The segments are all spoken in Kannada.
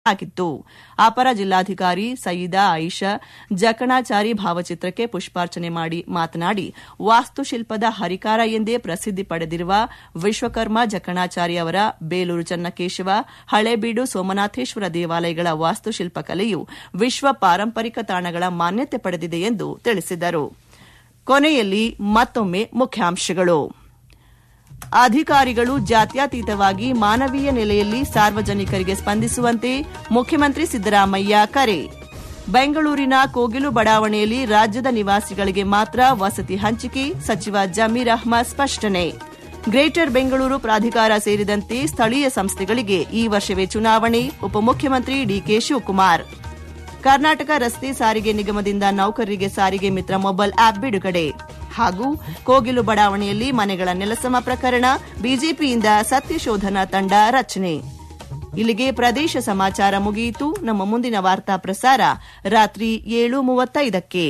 ಆಗಿತ್ತು ಅಪರ ಜಿಲ್ಲಾಧಿಕಾರಿ ಸಯೀದಾ ಆಯಿಷಾ ಜಕಣಾಚಾರಿ ಭಾವಚಿತ್ರಕ್ಕೆ ಪುಷ್ಪಾರ್ಚನೆ ಮಾಡಿ ಮಾತನಾಡಿ ವಾಸ್ತುಶಿಲ್ಪದ ಹರಿಕಾರ ಎಂದೇ ಪ್ರಸಿದ್ಧಿ ಪಡೆದಿರುವ ವಿಶ್ವಕರ್ಮ ಜಕಣಾಚಾರಿ ಅವರ ಬೇಲೂರು ಚನ್ನಕೇಶವ ಹಳೇಬೀಡು ಸೋಮನಾಥೇಶ್ವರ ದೇವಾಲಯಗಳ ವಾಸ್ತುಶಿಲ್ಪ ಕಲೆಯು ವಿಶ್ವ ಪಾರಂಪರಿಕ ತಾಣಗಳ ಮಾನ್ಯತೆ ಪಡೆದಿದೆ ಎಂದು ತಿಳಿಸಿದರು ಕೊನೆಯಲ್ಲಿ ಮತ್ತೊಮ್ಮೆ ಮುಖ್ಯಾಂಶಗಳು ಅಧಿಕಾರಿಗಳು ಜಾತ್ಯತೀತವಾಗಿ ಮಾನವೀಯ ನೆಲೆಯಲ್ಲಿ ಸಾರ್ವಜನಿಕರಿಗೆ ಸ್ಪಂದಿಸುವಂತೆ ಮುಖ್ಯಮಂತ್ರಿ ಸಿದ್ದರಾಮಯ್ಯ ಕರೆ ಬೆಂಗಳೂರಿನ ಕೋಗಿಲು ಬಡಾವಣೆಯಲ್ಲಿ ರಾಜ್ಯದ ನಿವಾಸಿಗಳಿಗೆ ಮಾತ್ರ ವಸತಿ ಹಂಚಿಕೆ ಸಚಿವ ಜಮೀರ್ ಅಹ್ಮದ್ ಸ್ಪಷ್ಟನೆ ಗ್ರೇಟರ್ ಬೆಂಗಳೂರು ಪ್ರಾಧಿಕಾರ ಸೇರಿದಂತೆ ಸ್ಥಳೀಯ ಸಂಸ್ಥೆಗಳಿಗೆ ಈ ವರ್ಷವೇ ಚುನಾವಣೆ ಉಪಮುಖ್ಯಮಂತ್ರಿ ಡಿಕೆ ಶಿವಕುಮಾರ್ ಕರ್ನಾಟಕ ರಸ್ತೆ ಸಾರಿಗೆ ನಿಗಮದಿಂದ ನೌಕರರಿಗೆ ಸಾರಿಗೆ ಮಿತ್ರ ಮೊಬೈಲ್ ಆಪ್ ಬಿಡುಗಡೆ ಹಾಗೂ ಕೋಗಿಲು ಬಡಾವಣೆಯಲ್ಲಿ ಮನೆಗಳ ನೆಲಸಮ ಪ್ರಕರಣ ಬಿಜೆಪಿಯಿಂದ ಸತ್ಯಶೋಧನಾ ತಂಡ ರಚನೆ ಇಲ್ಲಿಗೆ ಪ್ರದೇಶ ಸಮಾಚಾರ ಮುಗಿಯಿತು ನಮ್ಮ ಮುಂದಿನ ವಾರ್ತಾ ಪ್ರಸಾರ ರಾತ್ರಿ ಏಳು ಮೂವತ್ತೈದಕ್ಕೆ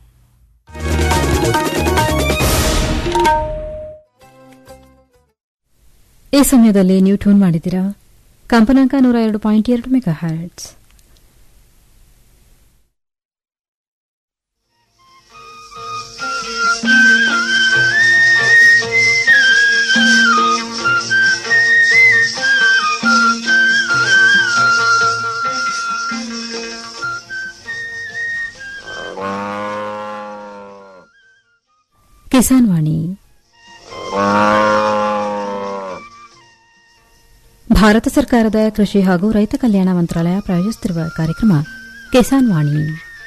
ಈ ಸಮಯದಲ್ಲಿ ನೀವು ಟ್ಯೂನ್ ಮಾಡಿದ್ದೀರಾ ಕಂಪನಾಂಕ ನೂರ ಎರಡು ಪಾಯಿಂಟ್ ಎರಡು ಮೆಗಾ ಹರ್ಟ್ಸ್ ಕಿಸಾನ್ ವಾಣಿ ಭಾರತ ಸರ್ಕಾರದ ಕೃಷಿ ಹಾಗೂ ರೈತ ಕಲ್ಯಾಣ ಮಂತ್ರಾಲಯ ಪ್ರಾಯೋಜಿಸುತ್ತಿರುವ ಕಾರ್ಯಕ್ರಮ ಕಿಸಾನ್ ವಾಣಿ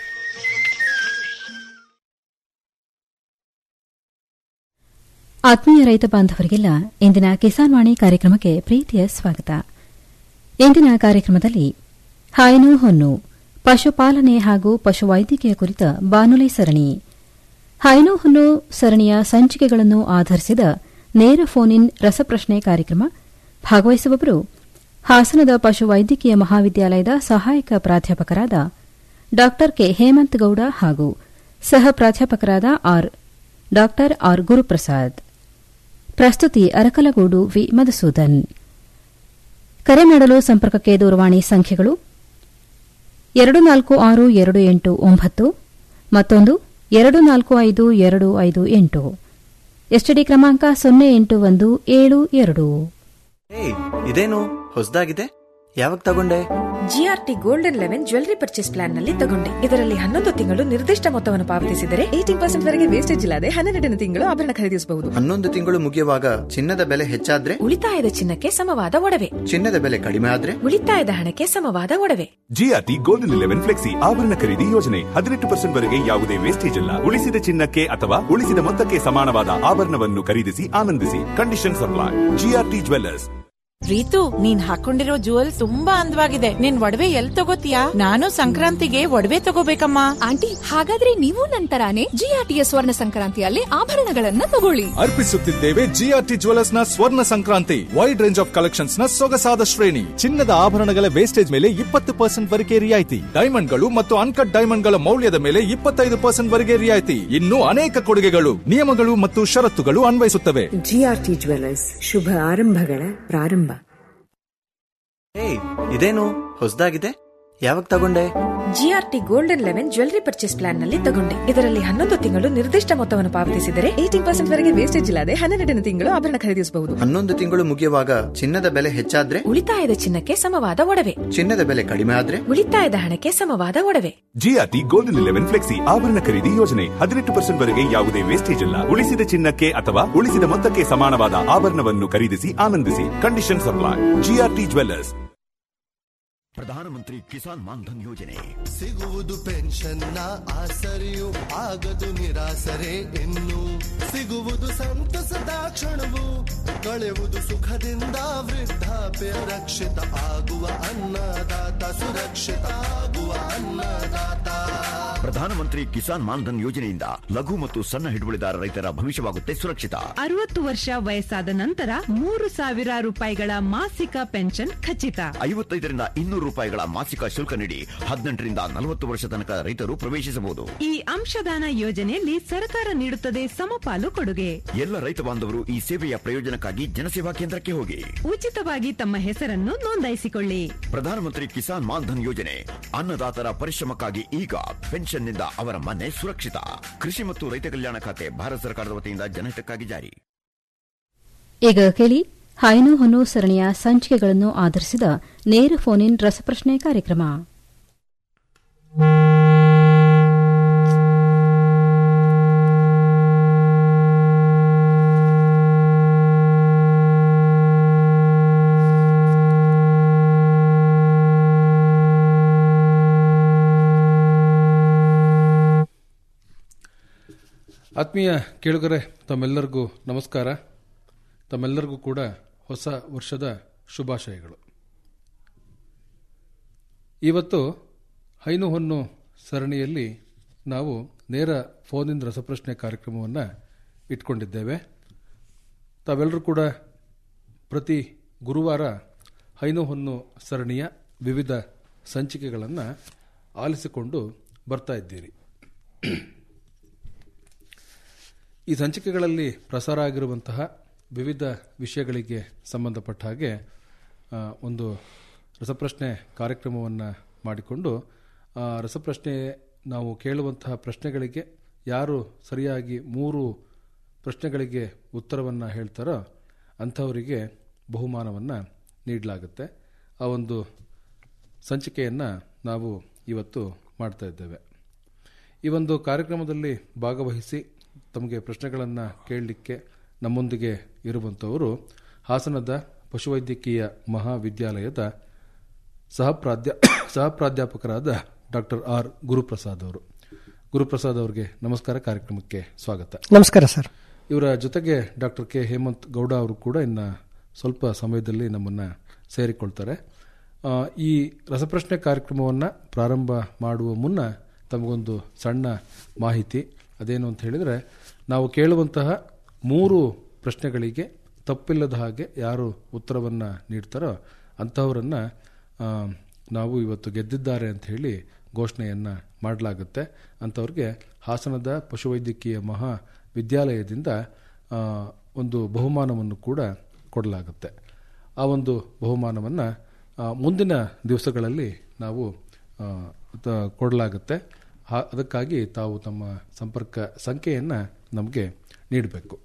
ಆತ್ಮೀಯ ರೈತ ಬಾಂಧವರಿಗೆಲ್ಲ ಇಂದಿನ ಕಿಸಾನ್ ವಾಣಿ ಕಾರ್ಯಕ್ರಮಕ್ಕೆ ಪ್ರೀತಿಯ ಸ್ವಾಗತ ಇಂದಿನ ಕಾರ್ಯಕ್ರಮದಲ್ಲಿ ಹಾಯ್ನು ಹೊನ್ನು ಪಶುಪಾಲನೆ ಹಾಗೂ ಪಶುವೈದ್ಯಕೀಯ ಕುರಿತ ಬಾನುಲಿ ಸರಣಿ ಹೈನು ಹೊನ್ನು ಸರಣಿಯ ಸಂಚಿಕೆಗಳನ್ನು ಆಧರಿಸಿದ ನೇರ ಫೋನ್ ಇನ್ ರಸಪ್ರಶ್ನೆ ಕಾರ್ಯಕ್ರಮ ಭಾಗವಹಿಸುವವರು ಹಾಸನದ ಪಶುವೈದ್ಯಕೀಯ ಮಹಾವಿದ್ಯಾಲಯದ ಸಹಾಯಕ ಪ್ರಾಧ್ಯಾಪಕರಾದ ಡಾ ಕೆ ಹೇಮಂತ್ ಗೌಡ ಹಾಗೂ ಸಹ ಪ್ರಾಧ್ಯಾಪಕರಾದ ಆರ್ ಡಾ ಆರ್ ಗುರುಪ್ರಸಾದ್ ಪ್ರಸ್ತುತಿ ಅರಕಲಗೂಡು ವಿ ಮಧುಸೂದನ್ ಕರೆ ಮಾಡಲು ಸಂಪರ್ಕಕ್ಕೆ ದೂರವಾಣಿ ಸಂಖ್ಯೆಗಳು ಎರಡು ನಾಲ್ಕು ಆರು ಎರಡು ಎಂಟು ಒಂಬತ್ತು ಮತ್ತೊಂದು ಎರಡು ನಾಲ್ಕು ಐದು ಎರಡು ಐದು ಎಂಟು ಎಸ್ಟಿಡಿ ಕ್ರಮಾಂಕ ಸೊನ್ನೆ ಎಂಟು ಒಂದು ಏಳು ಎರಡು ಏಯ್ ಇದೇನು ಹೊಸದಾಗಿದೆ ಯಾವಾಗ ತಗೊಂಡೆ GRT golden eleven jewellery purchase plan ನಲ್ಲಿ ತಗೊಂಡೆ ಇದರಲ್ಲಿ ಹನ್ನೊಂದು ತಿಂಗಳು ನಿರ್ದಿಷ್ಟ ಮೊತ್ತವನ್ನು ಪಾವತಿಸಿದರೆ ಏಟೀನ್ ಪರ್ಸೆಂಟ್ ವರೆಗೆ ವೇಸ್ಟೇಜ್ ಇಲ್ಲದೆ ಹನ್ನೆರಡನೇ ತಿಂಗಳು ಆಭರಣ ಖರೀದಿಸಬಹುದು ಹನ್ನೊಂದು ತಿಂಗಳು ಮುಗಿಯುವಾಗ ಚಿನ್ನದ ಬೆಲೆ ಹೆಚ್ಚಾದ್ರೆ ಉಳಿತಾಯದ ಚಿನ್ನಕ್ಕೆ ಸಮವಾದ ಒಡವೆ ಚಿನ್ನದ ಬೆಲೆ ಕಡಿಮೆ ಆದ್ರೆ ಉಳಿತಾಯದ ಹಣಕ್ಕೆ ಸಮವಾದ ಒಡವೆ ಜಿಆರ್ಟಿ ಗೋಲ್ಡನ್ ಇಲೆವೆನ್ ಫ್ಲೆಕ್ಸಿ ಆಭರಣ ಖರೀದಿ ಯೋಜನೆ ಹದಿನೆಂಟು ಪರ್ಸೆಂಟ್ ವರೆಗೆ ಯಾವುದೇ ವೇಸ್ಟೇಜ್ ಇಲ್ಲ ಉಳಿಸಿದ ಚಿನ್ನಕ್ಕೆ ಅಥವಾ ಉಳಿಸಿದ ಮೊತ್ತಕ್ಕೆ ಸಮಾನವಾದ ಆಭರಣವನ್ನು ಖರೀದಿಸಿ ಆನಂದಿಸಿ conditions apply GRT jewellers Ritu ನೀನ್ ಹಾಕೊಂಡಿರೋ ಜುವೆಲ್ ತುಂಬಾ ಅಂದವಾಗಿದೆ ನಿನ್ ಒಡವೆ ಎಲ್ ತಗೋತೀಯಾ ನಾನು ಸಂಕ್ರಾಂತಿಗೆ ಒಡವೆ ತಗೋಬೇಕಮ್ಮ ಆಂಟಿ ಹಾಗಾದ್ರೆ ನೀವು ನಂತರಾನೆ ಜಿಆರ್ಟಿಯ ಸ್ವರ್ಣ ಸಂಕ್ರಾಂತಿಯಲ್ಲಿ ಆಭರಣಗಳನ್ನ ತಗೊಳ್ಳಿ ಅರ್ಪಿಸುತ್ತಿದ್ದೇವೆ ಜಿಆರ್ಟಿ ಜ್ಯುವೆಲರ್ಸ್ ನ Swarna Sankranti wide range of collections ನ ಸೊಗಸಾದ ಶ್ರೇಣಿ ಚಿನ್ನದ ಆಭರಣಗಳ ವೇಸ್ಟೇಜ್ ಮೇಲೆ ಇಪ್ಪತ್ತು ಪರ್ಸೆಂಟ್ ವರೆಗೆ ರಿಯಾಯಿತಿ ಡೈಮಂಡ್ಗಳು ಮತ್ತು ಅನ್ಕಟ್ ಡೈಮಂಡ್ಗಳ ಮೌಲ್ಯದ ಮೇಲೆ ಇಪ್ಪತ್ತೈದು ಪರ್ಸೆಂಟ್ ವರೆಗೆ ರಿಯಾಯಿತಿ ಇನ್ನೂ ಅನೇಕ ಕೊಡುಗೆಗಳು ನಿಯಮಗಳು ಮತ್ತು ಷರತ್ತುಗಳು ಅನ್ವಯಿಸುತ್ತವೆ ಜಿಆರ್ಟಿ ಜ್ಯುವೆಲರ್ಸ್ ಶುಭ ಆರಂಭಗಳ ಪ್ರಾರಂಭ ಏಯ್ ಇದೇನು ಹೊಸದಾಗಿದೆ ಯಾವಾಗ ತಗೊಂಡೆ GRT golden eleven jewellery purchase plan ನಲ್ಲಿ ತಗೊಂಡೆ ಇದರಲ್ಲಿ ಹನ್ನೊಂದು ತಿಂಗಳು ನಿರ್ದಿಷ್ಟ ಮೊತ್ತವನ್ನು ಪಾವತಿಸಿದರೆ ಏಟೀನ್ ಪರ್ಸೆಂಟ್ ವರೆಗೆ ವೇಸ್ಟೇಜ್ ಇಲ್ಲದೆ ಹನ್ನೆರಡನೇ ತಿಂಗಳು ಆಭರಣ ಖರೀದಿಸಬಹುದು ಹನ್ನೊಂದು ತಿಂಗಳು ಮುಗಿಯುವಾಗ ಚಿನ್ನದ ಬೆಲೆ ಹೆಚ್ಚಾದ್ರೆ ಉಳಿತಾಯದ ಚಿನ್ನಕ್ಕೆ ಸಮವಾದ ಒಡವೆ ಚಿನ್ನದ ಬೆಲೆ ಕಡಿಮೆ ಆದ್ರೆ ಉಳಿತಾಯದ ಹಣಕ್ಕೆ ಸಮವಾದ ಒಡವೆ ಜಿಆರ್ಟಿ ಗೋಲ್ಡನ್ ಇಲೆವೆನ್ ಫ್ಲೆಕ್ಸಿ ಆಭರಣ ಖರೀದಿ ಯೋಜನೆ ಹದಿನೆಂಟು ಪರ್ಸೆಂಟ್ ವರೆಗೆ ಯಾವುದೇ ವೇಸ್ಟೇಜ್ ಇಲ್ಲ ಉಳಿಸಿದ ಚಿನ್ನಕ್ಕೆ ಅಥವಾ ಉಳಿಸಿದ ಮೊತ್ತಕ್ಕೆ ಸಮಾನವಾದ ಆಭರಣವನ್ನು ಖರೀದಿಸಿ ಆನಂದಿಸಿ ಕಂಡೀಷನ್ ಸಪ್ಲೈ ಜಿಆರ್ಟಿ ಜ್ವೆಲ್ಲರ್ಸ್ ಪ್ರಧಾನಮಂತ್ರಿ ಕಿಸಾನ್ ಮಾನ್ಧನ್ ಯೋಜನೆ ಸಿಗುವುದು ಪೆನ್ಷನ್ನ ಆಸರೆಯು ಆಗದು ನಿರಾಸರೆ ಇನ್ನು ಸಿಗುವುದು ಸಂತಸದ ಕ್ಷಣವು ಕಳೆಯುವುದು ಸುಖದಿಂದ ವೃದ್ಧಾಪ್ಯ ರಕ್ಷಿತ ಆಗುವ ಅನ್ನದಾತ ಸುರಕ್ಷಿತ ಆಗುವ ಅನ್ನದಾತ ಪ್ರಧಾನಮಂತ್ರಿ ಕಿಸಾನ್ ಮಾನ್ಧನ್ ಯೋಜನೆಯಿಂದ ಲಘು ಮತ್ತು ಸಣ್ಣ ಹಿಡುವಳಿದಾರ ರೈತರ ಭವಿಷ್ಯವಾಗುತ್ತೆ ಸುರಕ್ಷಿತ ಅರವತ್ತು ವರ್ಷ ವಯಸ್ಸಾದ ನಂತರ ಮೂರು ಸಾವಿರ ರೂಪಾಯಿಗಳ ಮಾಸಿಕ ಪೆನ್ಷನ್ ಖಚಿತ ಐವತ್ತೈದರಿಂದ ಇನ್ನೂರು ರೂಪಾಯಿಗಳ ಮಾಸಿಕ ಶುಲ್ಕ ನೀಡಿ ಹದಿನೆಂಟರಿಂದ ನಲವತ್ತು ವರ್ಷ ತನಕ ರೈತರು ಪ್ರವೇಶಿಸಬಹುದು ಈ ಅಂಶದಾನ ಯೋಜನೆಯಲ್ಲಿ ಸರ್ಕಾರ ನೀಡುತ್ತದೆ ಸಮಪಾಲು ಕೊಡುಗೆ ಎಲ್ಲ ರೈತ ಬಾಂಧವರು ಈ ಸೇವೆಯ ಪ್ರಯೋಜನಕ್ಕಾಗಿ ಜನಸೇವಾ ಕೇಂದ್ರಕ್ಕೆ ಹೋಗಿ ಉಚಿತವಾಗಿ ತಮ್ಮ ಹೆಸರನ್ನು ನೋಂದಾಯಿಸಿಕೊಳ್ಳಿ ಪ್ರಧಾನಮಂತ್ರಿ ಕಿಸಾನ್ ಮಾನ್ಧನ್ ಯೋಜನೆ ಅನ್ನದಾತರ ಪರಿಶ್ರಮಕ್ಕಾಗಿ ಈಗ ಪೆನ್ಷನ್ನಿಂದ ಅವರ ಮನೆ ಸುರಕ್ಷಿತ ಕೃಷಿ ಮತ್ತು ರೈತ ಕಲ್ಯಾಣ ಖಾತೆ ಭಾರತ ಸರ್ಕಾರದ ವತಿಯಿಂದ ಜನಹಿತಕ್ಕಾಗಿ ಜಾರಿ ಈಗ ಕೇಳಿ ಹಾಯ್ನು ಹೊನ್ನು ಸರಣಿಯ ಸಂಚಿಕೆಗಳನ್ನು ಆಧರಿಸಿದ ನೇರ ಫೋನ್ ಇನ್ ರಸಪ್ರಶ್ನೆ ಕಾರ್ಯಕ್ರಮ ಆತ್ಮೀಯ ಕೇಳುಗರೆ ತಮ್ಮೆಲ್ಲರಿಗೂ ನಮಸ್ಕಾರ ತಮ್ಮೆಲ್ಲರಿಗೂ ಕೂಡ ಹೊಸ ವರ್ಷದ ಶುಭಾಶಯಗಳು ಇವತ್ತು ಹೈನು ಹೊನ್ನು ಸರಣಿಯಲ್ಲಿ ನಾವು ನೇರ ಫೋನಿಂದ ರಸಪ್ರಶ್ನೆ ಕಾರ್ಯಕ್ರಮವನ್ನು ಇಟ್ಕೊಂಡಿದ್ದೇವೆ ತಾವೆಲ್ಲರೂ ಕೂಡ ಪ್ರತಿ ಗುರುವಾರ ಹೈನು ಹೊನ್ನು ಸರಣಿಯ ವಿವಿಧ ಸಂಚಿಕೆಗಳನ್ನು ಆಲಿಸಿಕೊಂಡು ಬರ್ತಾ ಇದ್ದೀರಿ ಈ ಸಂಚಿಕೆಗಳಲ್ಲಿ ಪ್ರಸಾರ ಆಗಿರುವಂತಹ ವಿವಿಧ ವಿಷಯಗಳಿಗೆ ಸಂಬಂಧಪಟ್ಟ ಹಾಗೆ ಆ, ಒಂದು ರಸಪ್ರಶ್ನೆ ಕಾರ್ಯಕ್ರಮವನ್ನು ಮಾಡಿಕೊಂಡು ಆ ರಸಪ್ರಶ್ನೆ ನಾವು ಕೇಳುವಂತಹ ಪ್ರಶ್ನೆಗಳಿಗೆ ಯಾರು ಸರಿಯಾಗಿ ಮೂರು ಪ್ರಶ್ನೆಗಳಿಗೆ ಉತ್ತರವನ್ನು ಹೇಳ್ತಾರೋ ಅಂಥವರಿಗೆ ಬಹುಮಾನವನ್ನು ನೀಡಲಾಗುತ್ತೆ ಆ ಒಂದು ಸಂಚಿಕೆಯನ್ನು ನಾವು ಇವತ್ತು ಮಾಡ್ತಾ ಇದ್ದೇವೆ ಈ ಒಂದು ಕಾರ್ಯಕ್ರಮದಲ್ಲಿ ಭಾಗವಹಿಸಿ ತಮಗೆ ಪ್ರಶ್ನೆಗಳನ್ನು ಕೇಳಲಿಕ್ಕೆ ನಮ್ಮೊಂದಿಗೆ ಇರುವಂಥವರು ಹಾಸನದ ಪಶುವೈದ್ಯಕೀಯ ಮಹಾವಿದ್ಯಾಲಯದ ಸಹಪ್ರಾಧ್ಯ ಸಹಪ್ರಾಧ್ಯಾಪಕರಾದ ಡಾಕ್ಟರ್ ಆರ್ ಗುರುಪ್ರಸಾದ್ ಅವರು ಗುರುಪ್ರಸಾದ್ ಅವರಿಗೆ ನಮಸ್ಕಾರ ಕಾರ್ಯಕ್ರಮಕ್ಕೆ ಸ್ವಾಗತ ನಮಸ್ಕಾರ ಸರ್ ಇವರ ಜೊತೆಗೆ ಡಾಕ್ಟರ್ ಕೆ ಹೇಮಂತ್ ಗೌಡ ಅವರು ಕೂಡ ಇನ್ನು ಸ್ವಲ್ಪ ಸಮಯದಲ್ಲಿ ನಮ್ಮನ್ನು ಸೇರಿಕೊಳ್ತಾರೆ ಆ, ಈ ರಸಪ್ರಶ್ನೆ ಕಾರ್ಯಕ್ರಮವನ್ನು ಪ್ರಾರಂಭ ಮಾಡುವ ಮುನ್ನ ತಮಗೊಂದು ಸಣ್ಣ ಮಾಹಿತಿ ಅದೇನು ಅಂತ ಹೇಳಿದರೆ ನಾವು ಕೇಳುವಂತಹ ಮೂರು ಪ್ರಶ್ನೆಗಳಿಗೆ ತಪ್ಪಿಲ್ಲದ ಹಾಗೆ ಯಾರು ಉತ್ತರವನ್ನು ನೀಡ್ತಾರೋ ಅಂಥವರನ್ನು ಆ, ನಾವು ಇವತ್ತು ಗೆದ್ದಿದ್ದಾರೆ ಅಂತ ಹೇಳಿ ಘೋಷಣೆಯನ್ನು ಮಾಡಲಾಗುತ್ತೆ ಅಂಥವ್ರಿಗೆ ಹಾಸನದ ಪಶುವೈದ್ಯಕೀಯ ಮಹಾ ವಿದ್ಯಾಲಯದಿಂದ ಆ, ಒಂದು ಬಹುಮಾನವನ್ನು ಕೂಡ ಕೊಡಲಾಗುತ್ತೆ ಆ ಒಂದು ಬಹುಮಾನವನ್ನು ಮುಂದಿನ ದಿವಸಗಳಲ್ಲಿ ನಾವು ಆ, ತ- ಕೊಡಲಾಗುತ್ತೆ ಹಾ- ಅದಕ್ಕಾಗಿ ತಾವು ತಮ್ಮ ಸಂಪರ್ಕ ಸಂಖ್ಯೆಯನ್ನು ನಮಗೆ ನೀಡಬೇಕು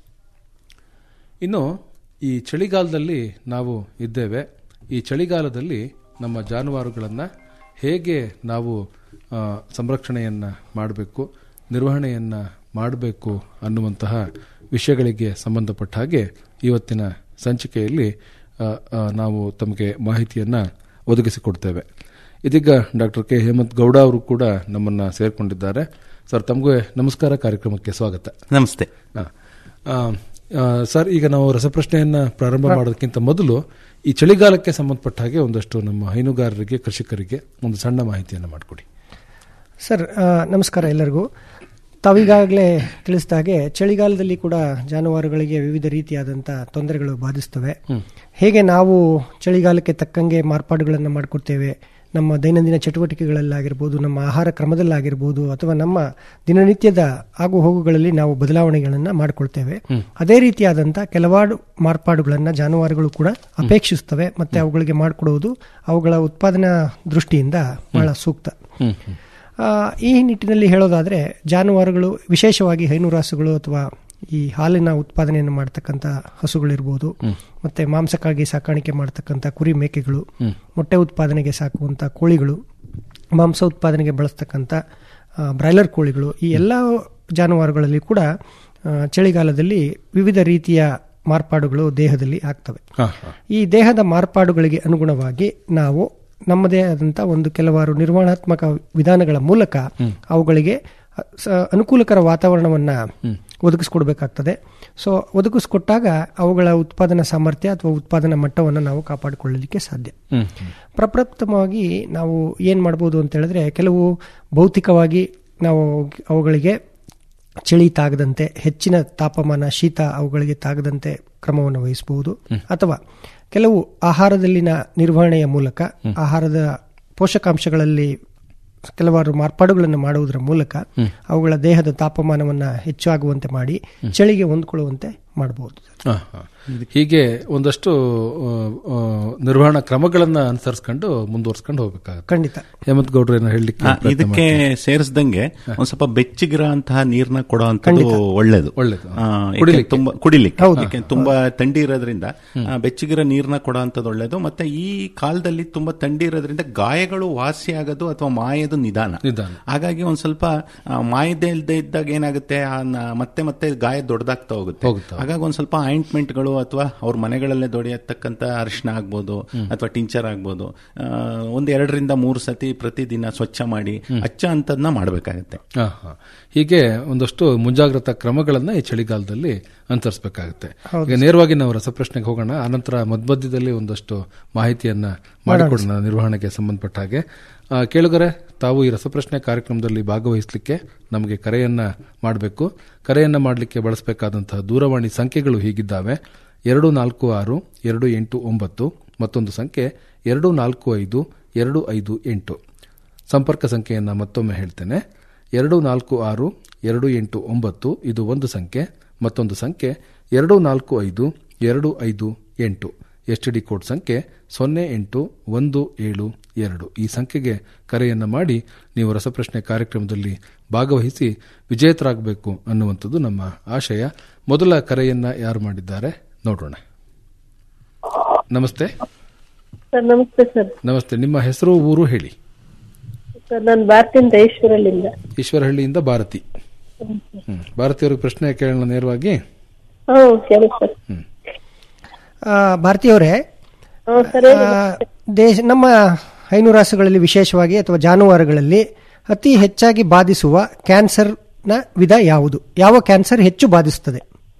ಇನ್ನು ಈ ಚಳಿಗಾಲದಲ್ಲಿ ನಾವು ಇದ್ದೇವೆ ಈ ಚಳಿಗಾಲದಲ್ಲಿ ನಮ್ಮ ಜಾನುವಾರುಗಳನ್ನು ಹೇಗೆ ನಾವು ಆ, ಸಂರಕ್ಷಣೆಯನ್ನು ಮಾಡಬೇಕು ನಿರ್ವಹಣೆಯನ್ನು ಮಾಡಬೇಕು ಅನ್ನುವಂತಹ ವಿಷಯಗಳಿಗೆ ಸಂಬಂಧಪಟ್ಟ ಹಾಗೆ ಇವತ್ತಿನ ಸಂಚಿಕೆಯಲ್ಲಿ ಆ, ಆ, ನಾವು ತಮಗೆ ಮಾಹಿತಿಯನ್ನು ಒದಗಿಸಿಕೊಡ್ತೇವೆ ಇದೀಗ ಡಾಕ್ಟರ್ ಕೆ ಹೇಮಂತ್ ಗೌಡ ಅವರು ಕೂಡ ನಮ್ಮನ್ನು ಸೇರಿಕೊಂಡಿದ್ದಾರೆ ಸರ್ ತಮಗೂ ನಮಸ್ಕಾರ ಕಾರ್ಯಕ್ರಮಕ್ಕೆ ಸ್ವಾಗತ ನಮಸ್ತೆ ಆ, ಆ, ಆ, ಸರ್ ಈಗ ನಾವು ರಸಪ್ರಶ್ನೆಯನ್ನ ಪ್ರಾರಂಭ ಮಾಡೋದಕ್ಕಿಂತ ಮೊದಲು ಈ ಚಳಿಗಾಲಕ್ಕೆ ಸಂಬಂಧಪಟ್ಟ ಹಾಗೆ ಒಂದಷ್ಟು ನಮ್ಮ ಹೈನುಗಾರರಿಗೆ ಕೃಷಿಕರಿಗೆ ಒಂದು ಸಣ್ಣ ಮಾಹಿತಿಯನ್ನು ಮಾಡಿಕೊಡಿ ಸರ್ ಆ, ನಮಸ್ಕಾರ ಎಲ್ಲರಿಗೂ ತಾವೀಗಾಗಲೇ ತಿಳಿಸಿದ ಹಾಗೆ ಚಳಿಗಾಲದಲ್ಲಿ ಕೂಡ ಜಾನುವಾರುಗಳಿಗೆ ವಿವಿಧ ರೀತಿಯಾದಂಥ ತೊಂದರೆಗಳು ಬಾಧಿಸ್ತವೆ ಹೇಗೆ ನಾವು ಚಳಿಗಾಲಕ್ಕೆ ತಕ್ಕಂಗೆ ಮಾರ್ಪಾಡುಗಳನ್ನು ಮಾಡಿಕೊಡ್ತೇವೆ ನಮ್ಮ ದೈನಂದಿನ ಚಟುವಟಿಕೆಗಳಲ್ಲಾಗಿರ್ಬೋದು ನಮ್ಮ ಆಹಾರ ಕ್ರಮದಲ್ಲಾಗಿರ್ಬೋದು ಅಥವಾ ನಮ್ಮ ದಿನನಿತ್ಯದ ಆಗು ಹೋಗುಗಳಲ್ಲಿ ನಾವು ಬದಲಾವಣೆಗಳನ್ನು ಮಾಡಿಕೊಳ್ತೇವೆ ಅದೇ ರೀತಿಯಾದಂಥ ಕೆಲವಾರು ಮಾರ್ಪಾಡುಗಳನ್ನು ಜಾನುವಾರುಗಳು ಕೂಡ ಅಪೇಕ್ಷಿಸ್ತವೆ ಮತ್ತೆ ಅವುಗಳಿಗೆ ಮಾಡಿಕೊಡುವುದು ಅವುಗಳ ಉತ್ಪಾದನಾ ದೃಷ್ಟಿಯಿಂದ ಬಹಳ ಸೂಕ್ತ ಆ, ಈ ನಿಟ್ಟಿನಲ್ಲಿ ಹೇಳೋದಾದ್ರೆ ಜಾನುವಾರುಗಳು ವಿಶೇಷವಾಗಿ ಹೈನುರಾಸುಗಳು ಅಥವಾ ಈ ಹಾಲಿನ ಉತ್ಪಾದನೆಯನ್ನು ಮಾಡ್ತಕ್ಕಂಥ ಹಸುಗಳಿರ್ಬೋದು ಮತ್ತೆ ಮಾಂಸಕ್ಕಾಗಿ ಸಾಕಾಣಿಕೆ ಮಾಡ್ತಕ್ಕಂಥ ಕುರಿ ಮೇಕೆಗಳು ಮೊಟ್ಟೆ ಉತ್ಪಾದನೆಗೆ ಸಾಕುವಂಥ ಕೋಳಿಗಳು ಮಾಂಸ ಉತ್ಪಾದನೆಗೆ ಬಳಸ್ತಕ್ಕಂಥ ಆ, ಬ್ರಾಯ್ಲರ್ ಕೋಳಿಗಳು ಈ ಎಲ್ಲ ಜಾನುವಾರುಗಳಲ್ಲಿ ಕೂಡ ಆ, ಚಳಿಗಾಲದಲ್ಲಿ ವಿವಿಧ ರೀತಿಯ ಮಾರ್ಪಾಡುಗಳು ದೇಹದಲ್ಲಿ ಆಗ್ತವೆ ಈ ದೇಹದ ಮಾರ್ಪಾಡುಗಳಿಗೆ ಅನುಗುಣವಾಗಿ ನಾವು ನಮ್ಮದೇ ಆದಂಥ ಒಂದು ಕೆಲವಾರು ನಿರ್ವಹಣಾತ್ಮಕ ವಿಧಾನಗಳ ಮೂಲಕ ಅವುಗಳಿಗೆ ಅ- ಸ- ಅನುಕೂಲಕರ ವಾತಾವರಣವನ್ನ ಒದಗಿಸ್ಕೊಡ್ಬೇಕಾಗ್ತದೆ ಸೊ ಒದಗಿಸ್ಕೊಟ್ಟಾಗ ಅವುಗಳ ಉತ್ಪಾದನಾ ಸಾಮರ್ಥ್ಯ ಅಥವಾ ಉತ್ಪಾದನಾ ಮಟ್ಟವನ್ನು ನಾವು ಕಾಪಾಡಿಕೊಳ್ಳಲಿಕ್ಕೆ ಸಾಧ್ಯ ಪ್ರಪ್ರಥಮವಾಗಿ ನಾವು ಏನ್ ಮಾಡ್ಬೋದು ಅಂತ ಹೇಳಿದ್ರೆ ಕೆಲವು ಭೌತಿಕವಾಗಿ ನಾವು ಅವುಗಳಿಗೆ ಚಳಿ ತಾಗದಂತೆ ಹೆಚ್ಚಿನ ತಾಪಮಾನ ಶೀತ ಅವುಗಳಿಗೆ ತಾಗದಂತೆ ಕ್ರಮವನ್ನು ವಹಿಸಬಹುದು ಅಥವಾ ಕೆಲವು ಆಹಾರದಲ್ಲಿನ ನಿರ್ವಹಣೆಯ ಮೂಲಕ ಆಹಾರದ ಪೋಷಕಾಂಶಗಳಲ್ಲಿ ಕೆಲವಾರು ಮಾರ್ಪಾಡುಗಳನ್ನು ಮಾಡುವುದರ ಮೂಲಕ ಅವುಗಳ ದೇಹದ ತಾಪಮಾನವನ್ನು ಹೆಚ್ಚಾಗುವಂತೆ ಮಾಡಿ ಚಳಿಗೆ ಹೊಂದ್ಕೊಳ್ಳುವಂತೆ ಮಾಡಬಹುದು ಆ, ಆ. ಹೀಗೆ ಒಂದಷ್ಟು ಆ, ಆ, ನಿರ್ವಹಣಾ ಕ್ರಮಗಳನ್ನ ಅನುಸರಿಸ್ಕೊಂಡು ಮುಂದುವರ್ಸ್ಕೊಂಡು ಹೋಗ್ಬೇಕಾಗುತ್ತೆ ಖಂಡಿತ ಹೇಮಂತ್ ಗೌಡ್ರು ಏನೋ ಹೇಳಲಿಕ್ಕೆ ಆ, ಇದಕ್ಕೆ ಸೇರಿಸ್ದಂಗೆ ಒಂದ್ ಸ್ವಲ್ಪ ಬೆಚ್ಚಗಿರೋಂತಹ ನೀರ್ನ ಕೊಡುವಂತದ್ದು ಒಳ್ಳೇದು ಒಳ್ಳೇದು. ಆ, ಏಕೆ ಕುಡಿಲಿಕ್ಕೆ. ತುಂಬಾ ಕುಡಿಲಿಕ್ಕೆ ಹೌದು. ಏಕೆ ತುಂಬಾ ಥಂಡಿ ಇರೋದ್ರಿಂದ ಆ, ಬೆಚ್ಚಗಿರೋ ನೀರ್ನ ಕೊಡುವಂತದ್ದು ಒಳ್ಳೇದು ಮತ್ತೆ ಈ ಕಾಲದಲ್ಲಿ ತುಂಬಾ ಥಂಡಿ ಇರೋದ್ರಿಂದ ಗಾಯಗಳು ವಾಸಿ ಆಗೋದು ಅಥವಾ ಮಾಯೋದು ನಿಧಾನ ನಿಧಾನ. ಹಾಗಾಗಿ ಒಂದ್ ಸ್ವಲ್ಪ ಆ, ಮಾಯದೇ ಇಲ್ಲದೆ ಇದ್ದಾಗ ಏನಾಗುತ್ತೆ ಆ ನ- ಮತ್ತೆ ಮತ್ತೆ ಗಾಯ ದೊಡ್ಡದಾಗ್ತಾ ಹೋಗುತ್ತೆ ಹೋಗುತ್ತೆ. ಹಾಗಾಗಿ ಒಂದ್ ಸ್ವಲ್ಪ ಆಯಿಂಟ್ಮೆಂಟ್ಗಳು ಅಥವಾ ಅವ್ರ ಮನೆಗಳಲ್ಲೇ ದೊಡೆಯತಕ್ಕಂತ ಅರಿಶಿನ ಆಗ್ಬೋದು ಅಥವಾ ಟಿಂಚರ್ ಆಗ್ಬೋದು ಆ, ಒಂದ್ ಎರಡರಿಂದ ಮೂರು ಸತಿ ಪ್ರತಿದಿನ ಸ್ವಚ್ಛ ಮಾಡಿ ಹಚ್ಚ ಅಂತದ್ನ ಮಾಡ್ಬೇಕಾಗತ್ತೆ ಆ, ಹಾ. ಹೀಗೆ ಒಂದಷ್ಟು ಮುಂಜಾಗ್ರತಾ ಕ್ರಮಗಳನ್ನ ಈ ಚಳಿಗಾಲದಲ್ಲಿ ಅನುಸರಿಸಬೇಕಾಗುತ್ತೆ ಈಗ ನೇರವಾಗಿ ನಾವು ರಸಪ್ರಶ್ನೆಗೆ ಹೋಗೋಣ ಆನಂತರ ಮಧ್ಯದಲ್ಲಿ ಒಂದಷ್ಟು ಮಾಹಿತಿಯನ್ನ ಮಾಡಿಕೊಡೋಣ ನಿರ್ವಹಣೆಗೆ ಸಂಬಂಧಪಟ್ಟ ಹಾಗೆ ಆ, ಕೇಳುಗರೆ ತಾವು ಈ ರಸಪ್ರಶ್ನೆ ಕಾರ್ಯಕ್ರಮದಲ್ಲಿ ಭಾಗವಹಿಸಲಿಕ್ಕೆ ನಮಗೆ ಕರೆಯನ್ನ ಮಾಡಬೇಕು ಕರೆಯನ್ನ ಮಾಡಲಿಕ್ಕೆ ಬಳಸಬೇಕಾದಂತಹ ದೂರವಾಣಿ ಸಂಖ್ಯೆಗಳು ಹೀಗಿದ್ದಾವೆ ಎರಡು ನಾಲ್ಕು ಆರು ಎರಡು ಎಂಟು ಒಂಬತ್ತು ಮತ್ತೊಂದು ಸಂಖ್ಯೆ ಎರಡು ನಾಲ್ಕು ಐದು ಎರಡು ಐದು ಎಂಟು ಸಂಪರ್ಕ ಸಂಖ್ಯೆಯನ್ನು ಮತ್ತೊಮ್ಮೆ ಹೇಳ್ತೇನೆ ಎರಡು ನಾಲ್ಕು ಆರು ಎರಡು ಎಂಟು ಒಂಬತ್ತು ಇದು ಒಂದು ಸಂಖ್ಯೆ ಮತ್ತೊಂದು ಸಂಖ್ಯೆ ಎರಡು ನಾಲ್ಕು ಐದು ಎರಡು ಐದು ಎಂಟು ಎಚ್ ಡಿ ಕೋಡ್ ಸಂಖ್ಯೆ ಸೊನ್ನೆ ಎಂಟು ಒಂದು ಏಳು ಎರಡು ಈ ಸಂಖ್ಯೆಗೆ ಕರೆಯನ್ನು ಮಾಡಿ ನೀವು ರಸಪ್ರಶ್ನೆ ಕಾರ್ಯಕ್ರಮದಲ್ಲಿ ಭಾಗವಹಿಸಿ ವಿಜೇತರಾಗಬೇಕು ಅನ್ನುವಂಥದ್ದು ನಮ್ಮ ಆಶಯ ಮೊದಲ ಕರೆಯನ್ನ ಯಾರು ಮಾಡಿದ್ದಾರೆ ನೋಡೋಣ ನಮಸ್ತೆ ಸರ್ ನಮಸ್ತೆ ಸರ್ ನಮಸ್ತೆ ನಿಮ್ಮ ಹೆಸರು ಊರು ಹೇಳಿ ಸರ್ ನಾನು ಭಾರತಿಯಿಂದ ಈಶ್ವರಲ್ಲಿಂದ ಈಶ್ವರಹಳ್ಳಿಯಿಂದ ಭಾರತಿ ಹ್ಮ್. ಭಾರತಿ ಅವ್ರಿಗೆ ಪ್ರಶ್ನೆ ಕೇಳೋಣ ನೇರವಾಗಿ ಹ್ಮ್ ಸರಿ ಸರ್ ಆ, ಭಾರತೀಯವರೇ ಹ್ಮ್ ಸರ್ ಹೇಳಿ. ಆ, ದೇಶ ನಮ್ಮ ಹೈನುರಾಸುಗಳಲ್ಲಿ ವಿಶೇಷವಾಗಿ ಅಥವಾ ಜಾನುವಾರುಗಳಲ್ಲಿ ಅತಿ ಹೆಚ್ಚಾಗಿ ಬಾಧಿಸುವ ಕ್ಯಾನ್ಸರ್ನ ವಿಧ ಯಾವುದು ಯಾವ ಕ್ಯಾನ್ಸರ್ ಹೆಚ್ಚು ಬಾಧಿಸುತ್ತದೆ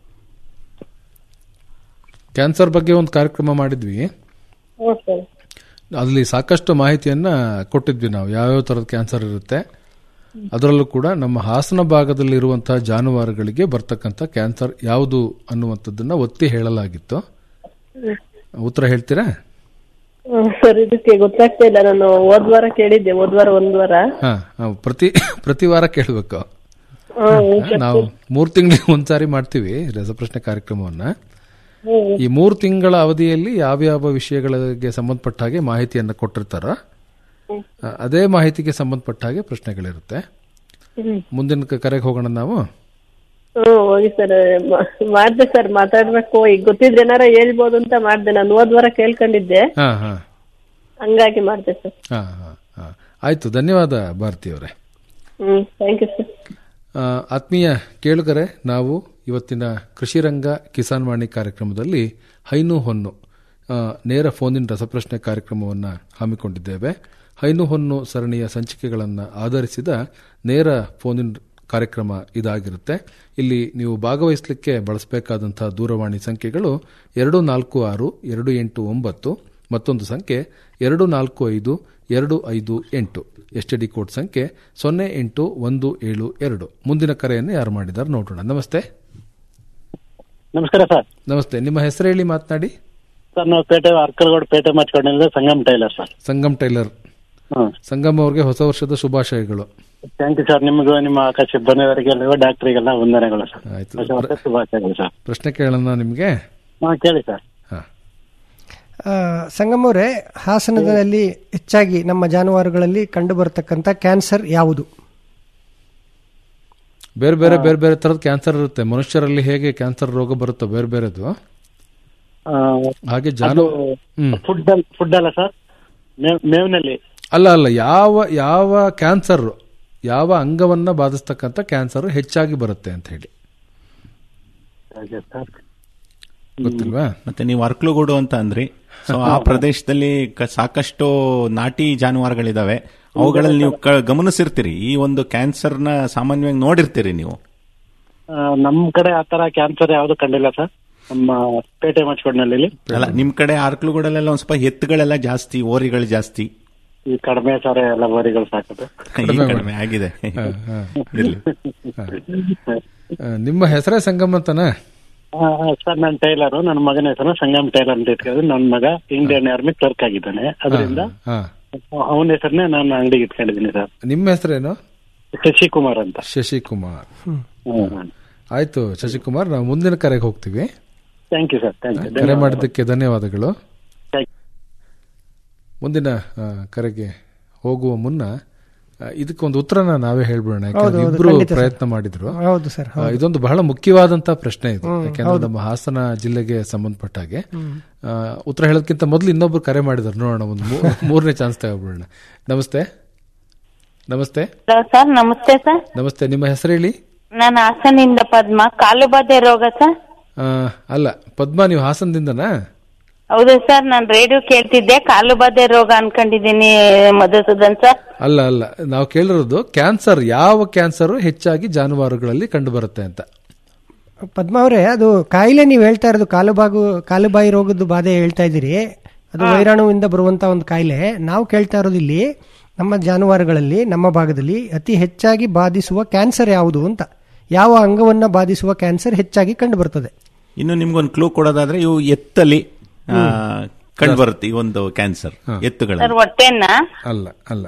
ಕ್ಯಾನ್ಸರ್ ಬಗ್ಗೆ ಒಂದು ಕಾರ್ಯಕ್ರಮ ಮಾಡಿದ್ವಿ ಹ್ಮ್ ಸರ್ ಅಲ್ಲಿ ಸಾಕಷ್ಟು ಮಾಹಿತಿಯನ್ನ ಕೊಟ್ಟಿದ್ವಿ ನಾವು ಯಾವ್ಯಾವ ತರದ ಕ್ಯಾನ್ಸರ್ ಇರುತ್ತೆ ಅದರಲ್ಲೂ ಕೂಡ ನಮ್ಮ ಹಾಸನ ಭಾಗದಲ್ಲಿ ಇರುವಂತಹ ಜಾನುವಾರುಗಳಿಗೆ ಬರ್ತಕ್ಕಂಥ ಕ್ಯಾನ್ಸರ್ ಯಾವುದು ಅನ್ನುವಂಥದ್ದನ್ನ ಒತ್ತಿ ಹೇಳಲಾಗಿತ್ತು ಉತ್ತರ ಹೇಳ್ತೀರಾ ಹ್ಮ್ ಸರ್ ಇದಕ್ಕೆ ಗೊತ್ತಾಗ್ತಾ ಇಲ್ಲ ನಾನು ಹೋದ್ ವಾರ ಕೇಳಿದ್ದೆ ಹೋದ್ ವಾರ ಒಂದ್ ವಾರ ಹಾ ಹಾ, ಪ್ರತಿ ಪ್ರತಿ ವಾರ ಕೇಳಬೇಕು ಹ್ಮ್ ನಾವು ಮೂರು ತಿಂಗಳಿಗೆ ಒಂದ್ಸಾರಿ ಮಾಡ್ತೀವಿ ರಸಪ್ರಶ್ನೆ ಕಾರ್ಯಕ್ರಮವನ್ನ ಹ್ಮ್ ಈ ಮೂರು ತಿಂಗಳ ಅವಧಿಯಲ್ಲಿ ಯಾವ್ಯಾವ ವಿಷಯಗಳಿಗೆ ಸಂಬಂಧಪಟ್ಟ ಹಾಗೆ ಮಾಹಿತಿಯನ್ನು ಕೊಟ್ಟಿರ್ತಾರ ಆ, ಅದೇ ಮಾಹಿತಿಗೆ ಸಂಬಂಧಪಟ್ಟ ಹಾಗೆ ಪ್ರಶ್ನೆಗಳಿರುತ್ತೆ ಹ್ಮ್ ಮುಂದಿನ ಕ- ಕರೆಗೆ ಹೋಗೋಣ ನಾವು ಹ್ಮ್ ಹೋಗಿ ಸರ್ ಮಾಡ್ದೆ ಸರ್ ಮಾತಾಡ್ಬೇಕು ಈಗ ಗೊತ್ತಿದ್ರೆ ಏನಾರ ಹೇಳ್ಬೋದು ಅಂತ ಮಾಡ್ದೆ ನಾನು ಹೋದ್ ವಾರ ಕೇಳ್ಕೊಂಡಿದ್ದೆ ಹಾ ಹಾ ಹಂಗಾಗಿ ಮಾಡ್ದೆ ಸರ್ ಹಾ ಹಾ ಹಾ ಆಯ್ತು ಧನ್ಯವಾದ ಭಾರತಿ ಅವರೇ ಹ್ಮ್ ಥ್ಯಾಂಕ್ ಯು ಸರ್ ಆ, ಆತ್ಮೀಯ ಕೇಳುಗರೆ ನಾವು ಇವತ್ತಿನ ಕೃಷಿ ರಂಗ ಕಿಸಾನ್ ವಾಣಿ ಕಾರ್ಯಕ್ರಮದಲ್ಲಿ ಹೈನು ಹೊನ್ನು ಆ, ನೇರ ಫೋನಿನ್ ರಸಪ್ರಶ್ನೆ ಕಾರ್ಯಕ್ರಮವನ್ನು ಹಮ್ಮಿಕೊಂಡಿದ್ದೇವೆ ಹೈನು ಹೊನ್ನು ಸರಣಿಯ ಸಂಚಿಕೆಗಳನ್ನು ಆಧರಿಸಿದ ನೇರ ಫೋನಿನ್ ಕಾರ್ಯಕ್ರಮ ಇದಾಗಿರುತ್ತೆ ಇಲ್ಲಿ ನೀವು ಭಾಗವಹಿಸಲಿಕ್ಕೆ ಬಳಸಬೇಕಾದಂತಹ ದೂರವಾಣಿ ಸಂಖ್ಯೆಗಳು ಎರಡು ನಾಲ್ಕು ಆರು ಎರಡು ಎಂಟು ಒಂಬತ್ತು ಮತ್ತೊಂದು ಸಂಖ್ಯೆ ಎರಡು ನಾಲ್ಕು ಐದು ಎರಡು ಐದು ಎಂಟು ಎಸ್ ಡಿ ಕೋಡ್ ಸಂಖ್ಯೆ ಸೊನ್ನೆ ಎಂಟು ಒಂದು ಏಳು ಎರಡು ಮುಂದಿನ ಕರೆಯನ್ನು ಯಾರು ಮಾಡಿದ್ದಾರೆ ನೋಡೋಣ ನಮಸ್ತೆ ನಮಸ್ಕಾರ ಸರ್ ನಮಸ್ತೆ ನಿಮ್ಮ ಹೆಸರು ಹೇಳಿ ಮಾತನಾಡಿ ಸರ್ ನಾವು ಪೇಟೆ ಅರ್ಕಲ್ಗೋಡ್ ಪೇಟೆ ಮಚ್ಕೊಂಡಿದ್ದೆ Sangam tailor sir Sangam tailor ಹ್ಮ್ ಸಂಗಮ್ ಅವ್ರಿಗೆ ಹೊಸ ವರ್ಷದ ಶುಭಾಶಯಗಳು ಥ್ಯಾಂಕ್ ಯು ಸರ್ ನಿಮಗೂ ನಿಮ್ಮ ಆಕಾಶ ಬಂದವರಿಗೆಲ್ಲ ಡಾಕ್ಟರಿಗೆಲ್ಲ ವಂದನೆಗಳು ಸರ್ ಆಯ್ತು ಹೊಸ ವರ್ಷ ಶುಭಾಶಯಗಳು ಸರ್ ಪ್ರಶ್ನೆ ಕೇಳೋಣ ನಿಮಗೆ ಹಾ ಕೇಳಿ ಸರ್ ಆ, ಸಂಗಮವರೇ ಹಾಸನದಲ್ಲಿ ಹೆಚ್ಚಾಗಿ ನಮ್ಮ ಜಾನುವಾರುಗಳಲ್ಲಿ ಕಂಡು ಬರತಕ್ಕಂಥ ಕ್ಯಾನ್ಸರ್ ಯಾವುದು ಬೇರೆ ಬೇರೆ ಬೇರೆ ಬೇರೆ ತರದ ಕ್ಯಾನ್ಸರ್ ಇರುತ್ತೆ ಮನುಷ್ಯರಲ್ಲಿ ಹೇಗೆ ಕ್ಯಾನ್ಸರ್ ರೋಗ ಬರುತ್ತೋ ಬೇರೆ ಬೇರೆದು ಹಾಗೆ ಜಾನು ಹ್ಮ್ ಫುಡ್ ಫುಡ್ ಅಲ್ಲ ಸರ್ ಮೇವ್ನಲ್ಲಿ ಅಲ್ಲ ಅಲ್ಲ ಯಾವ ಯಾವ ಕ್ಯಾನ್ಸರ್ ಯಾವ ಅಂಗವನ್ನ ಬಾಧಿಸ್ತಕ್ಕಂಥ ಕ್ಯಾನ್ಸರ್ ಹೆಚ್ಚಾಗಿ ಬರುತ್ತೆ ಅಂತ ಹೇಳಿ ಗೊತ್ತಿಲ್ವಾ ಮತ್ತೆ ನೀವು ಅರ್ಕ್ಲುಗೂಡು ಅಂತ ಅಂದ್ರಿ ಸೊ ಆ ಪ್ರದೇಶದಲ್ಲಿ ಕ- ಸಾಕಷ್ಟು ನಾಟಿ ಜಾನುವಾರುಗಳಿದಾವೆ ಅವುಗಳಲ್ಲಿ ನೀವು ಕ- ಗಮನಿಸಿರ್ತೀರಿ ಈ ಒಂದು ಕ್ಯಾನ್ಸರ್ನ ಸಾಮಾನ್ಯವಾಗಿ ನೋಡಿರ್ತೀರಿ ನೀವು ಆ, ನಮ್ ಕಡೆ ಆತರ ಕ್ಯಾನ್ಸರ್ ಯಾವ್ದು ಕಂಡಿಲ್ಲ ಸರ್ ನಮ್ಮ ಪೇಟೆ ಮಚ್ಕೊಂಡಲ್ಲಿ ಅಲ್ಲ ನಿಮ್ ಕಡೆ ಅರ್ಕ್ಲುಗೂಡಲ್ಲೆಲ್ಲ ಒಂದ್ ಸ್ವಲ್ಪ ಎತ್ತುಗಳೆಲ್ಲ ಜಾಸ್ತಿ ಓರಿಗಳು ಜಾಸ್ತಿ ಈ ಕಡಿಮೆ ಸಾರ ಎಲ್ಲ ಮರಿಗಳು ಸಾಕೋದು ಈಗ ಕಡಿಮೆ ಆಗಿದೆ ಇರ್ಲಿ ಆ, ನಿಮ್ಮ ಹೆಸರೇ ಸಂಗಮಂತನ ಆ, ಆ, ಸರ್ ನಾನು ಟೈಲರು ನನ್ನ ಮಗನ ಹೆಸರು ಸಂಗಮ್ ಟೈಲರ್ ಅಂತ ಇಟ್ಕೊಂಡಿದ್ದೀನಿ ನನ್ನ ಮಗ ಇಂಡಿಯನ್ ಆರ್ಮಿ ಕ್ಲರ್ಕ್ ಆಗಿದ್ದಾನೆ ಅದರಿಂದ ಹಾ ಅವನ ಹೆಸರನ್ನೇ ನಾನು ಅಂಗಡಿಗೆ ಇಟ್ಕೊಂಡಿದ್ದೀನಿ ಸರ್ ನಿಮ್ಮ ಹೆಸರೇನು ಶಶಿಕುಮಾರ್ ಅಂತ ಶಶಿಕುಮಾರ್ ಆಯ್ತು ಶಶಿಕುಮಾರ್ ನಾವು ಮುಂದಿನ ಕರೆಗೆ ಹೋಗ್ತೀವಿ thank you sir thank you ಕರೆ ಮಾಡಿದ್ದಕ್ಕೆ ಧನ್ಯವಾದಗಳು ಮುಂದಿನ ಆ, ಕರೆಗೆ ಹೋಗುವ ಮುನ್ನ ಆ, ಇದಕ್ಕೊಂದು ಉತ್ತರನ ನಾವೇ ಹೇಳ್ಬಿಡೋಣ ಹೌದು, ಯಾಕಂದ್ರೆ ಹೌದು, ಇಬ್ರು ಖಂಡಿತ ಸರ್. ಪ್ರಯತ್ನ ಮಾಡಿದ್ರು ಹೌದು ಸರ್, ಆ, ಇದೊಂದು ಬಹಳ ಮುಖ್ಯವಾದಂತ ಪ್ರಶ್ನೆ ಇದು ಹ್ಮ್, ಯಾಕಂದ್ರೆ ಹೌದು. ನಮ್ಮ ಹಾಸನ ಜಿಲ್ಲೆಗೆ ಸಂಬಂಧಪಟ್ಟ ಹಾಗೆ ಹ್ಮ್. ಆ, ಉತ್ತರ ಹೇಳೋದಕ್ಕಿಂತ ಮೊದಲು ಇನ್ನೊಬ್ರು ಕರೆ ಮಾಡಿದ್ರು ನೋಡೋಣ ಒಂದು ಮೂ- ಮೂರನೇ ಚಾನ್ಸ್ ತಗೊಬಿಡೋಣ ನಮಸ್ತೆ ನಮಸ್ತೆ ಸರ್ ನಮಸ್ತೆ ಸರ್ ನಮಸ್ತೆ ನಿಮ್ಮ ಹೆಸರು ಹೇಳಿ ನಾನು ಹಾಸನಿಂದ ಪದ್ಮ ಕಾಲು ಬಾಧೆ ರೋಗ ಸರ್ ಆ, ಅಲ್ಲ ಪದ್ಮ ನೀವು ಹಾಸನದಿಂದನಾ ಹೌದು ಸರ್ ನಾನು ರೇಡಿಯೋ ಕೇಳ್ತಿದ್ದೆ ಕಾಲು ಬಾಧೆ ರೋಗ ಅನ್ಕೊಂಡಿದ್ದೀನಿ ಮಧುಸೂದನ್ ಸರ್ ಅಲ್ಲ ಅಲ್ಲ ನಾವು ಕೇಳಿರೋದು ಕ್ಯಾನ್ಸರ್ ಯಾವ ಕ್ಯಾನ್ಸರ್ ಹೆಚ್ಚಾಗಿ ಜಾನುವಾರುಗಳಲ್ಲಿ ಕಂಡು ಬರುತ್ತೆ ಅಂತ ಪದ್ಮ ಅವರೇ ಅದು ಕಾಯಿಲೆ ನೀವು ಹೇಳ್ತಾ ಇರೋದು ಕಾಲುಬಾಗು ಕಾಲುಬಾಯಿ ರೋಗದ ಬಾಧೆ ಹೇಳ್ತಾ ಇದ್ದೀರಿ ಅದು ವೈರಾಣುವಿಂದ ಬರುವಂತ ಒಂದು ಕಾಯಿಲೆ ನಾವು ಕೇಳ್ತಾ ಇರೋದು ಇಲ್ಲಿ ನಮ್ಮ ಜಾನುವಾರುಗಳಲ್ಲಿ ನಮ್ಮ ಭಾಗದಲ್ಲಿ ಅತಿ ಹೆಚ್ಚಾಗಿ ಬಾಧಿಸುವ ಕ್ಯಾನ್ಸರ್ ಯಾವುದು ಅಂತ ಯಾವ ಅಂಗವನ್ನ ಬಾಧಿಸುವ ಕ್ಯಾನ್ಸರ್ ಹೆಚ್ಚಾಗಿ ಕಂಡು ಬರ್ತದೆ ಇನ್ನು ನಿಮ್ಗೊಂದು ಕ್ಲೂ ಕೊಡೋದಾದ್ರೆ ಇವು ಎತ್ತಲ್ಲಿ ಕಂಡು ಬರುತ್ತೆ ಈ ಒಂದು ಕ್ಯಾನ್ಸರ್ ಎತ್ತುಗಳ ಸರ್ ಹೊಟ್ಟೆನ ಅಲ್ಲ ಅಲ್ಲ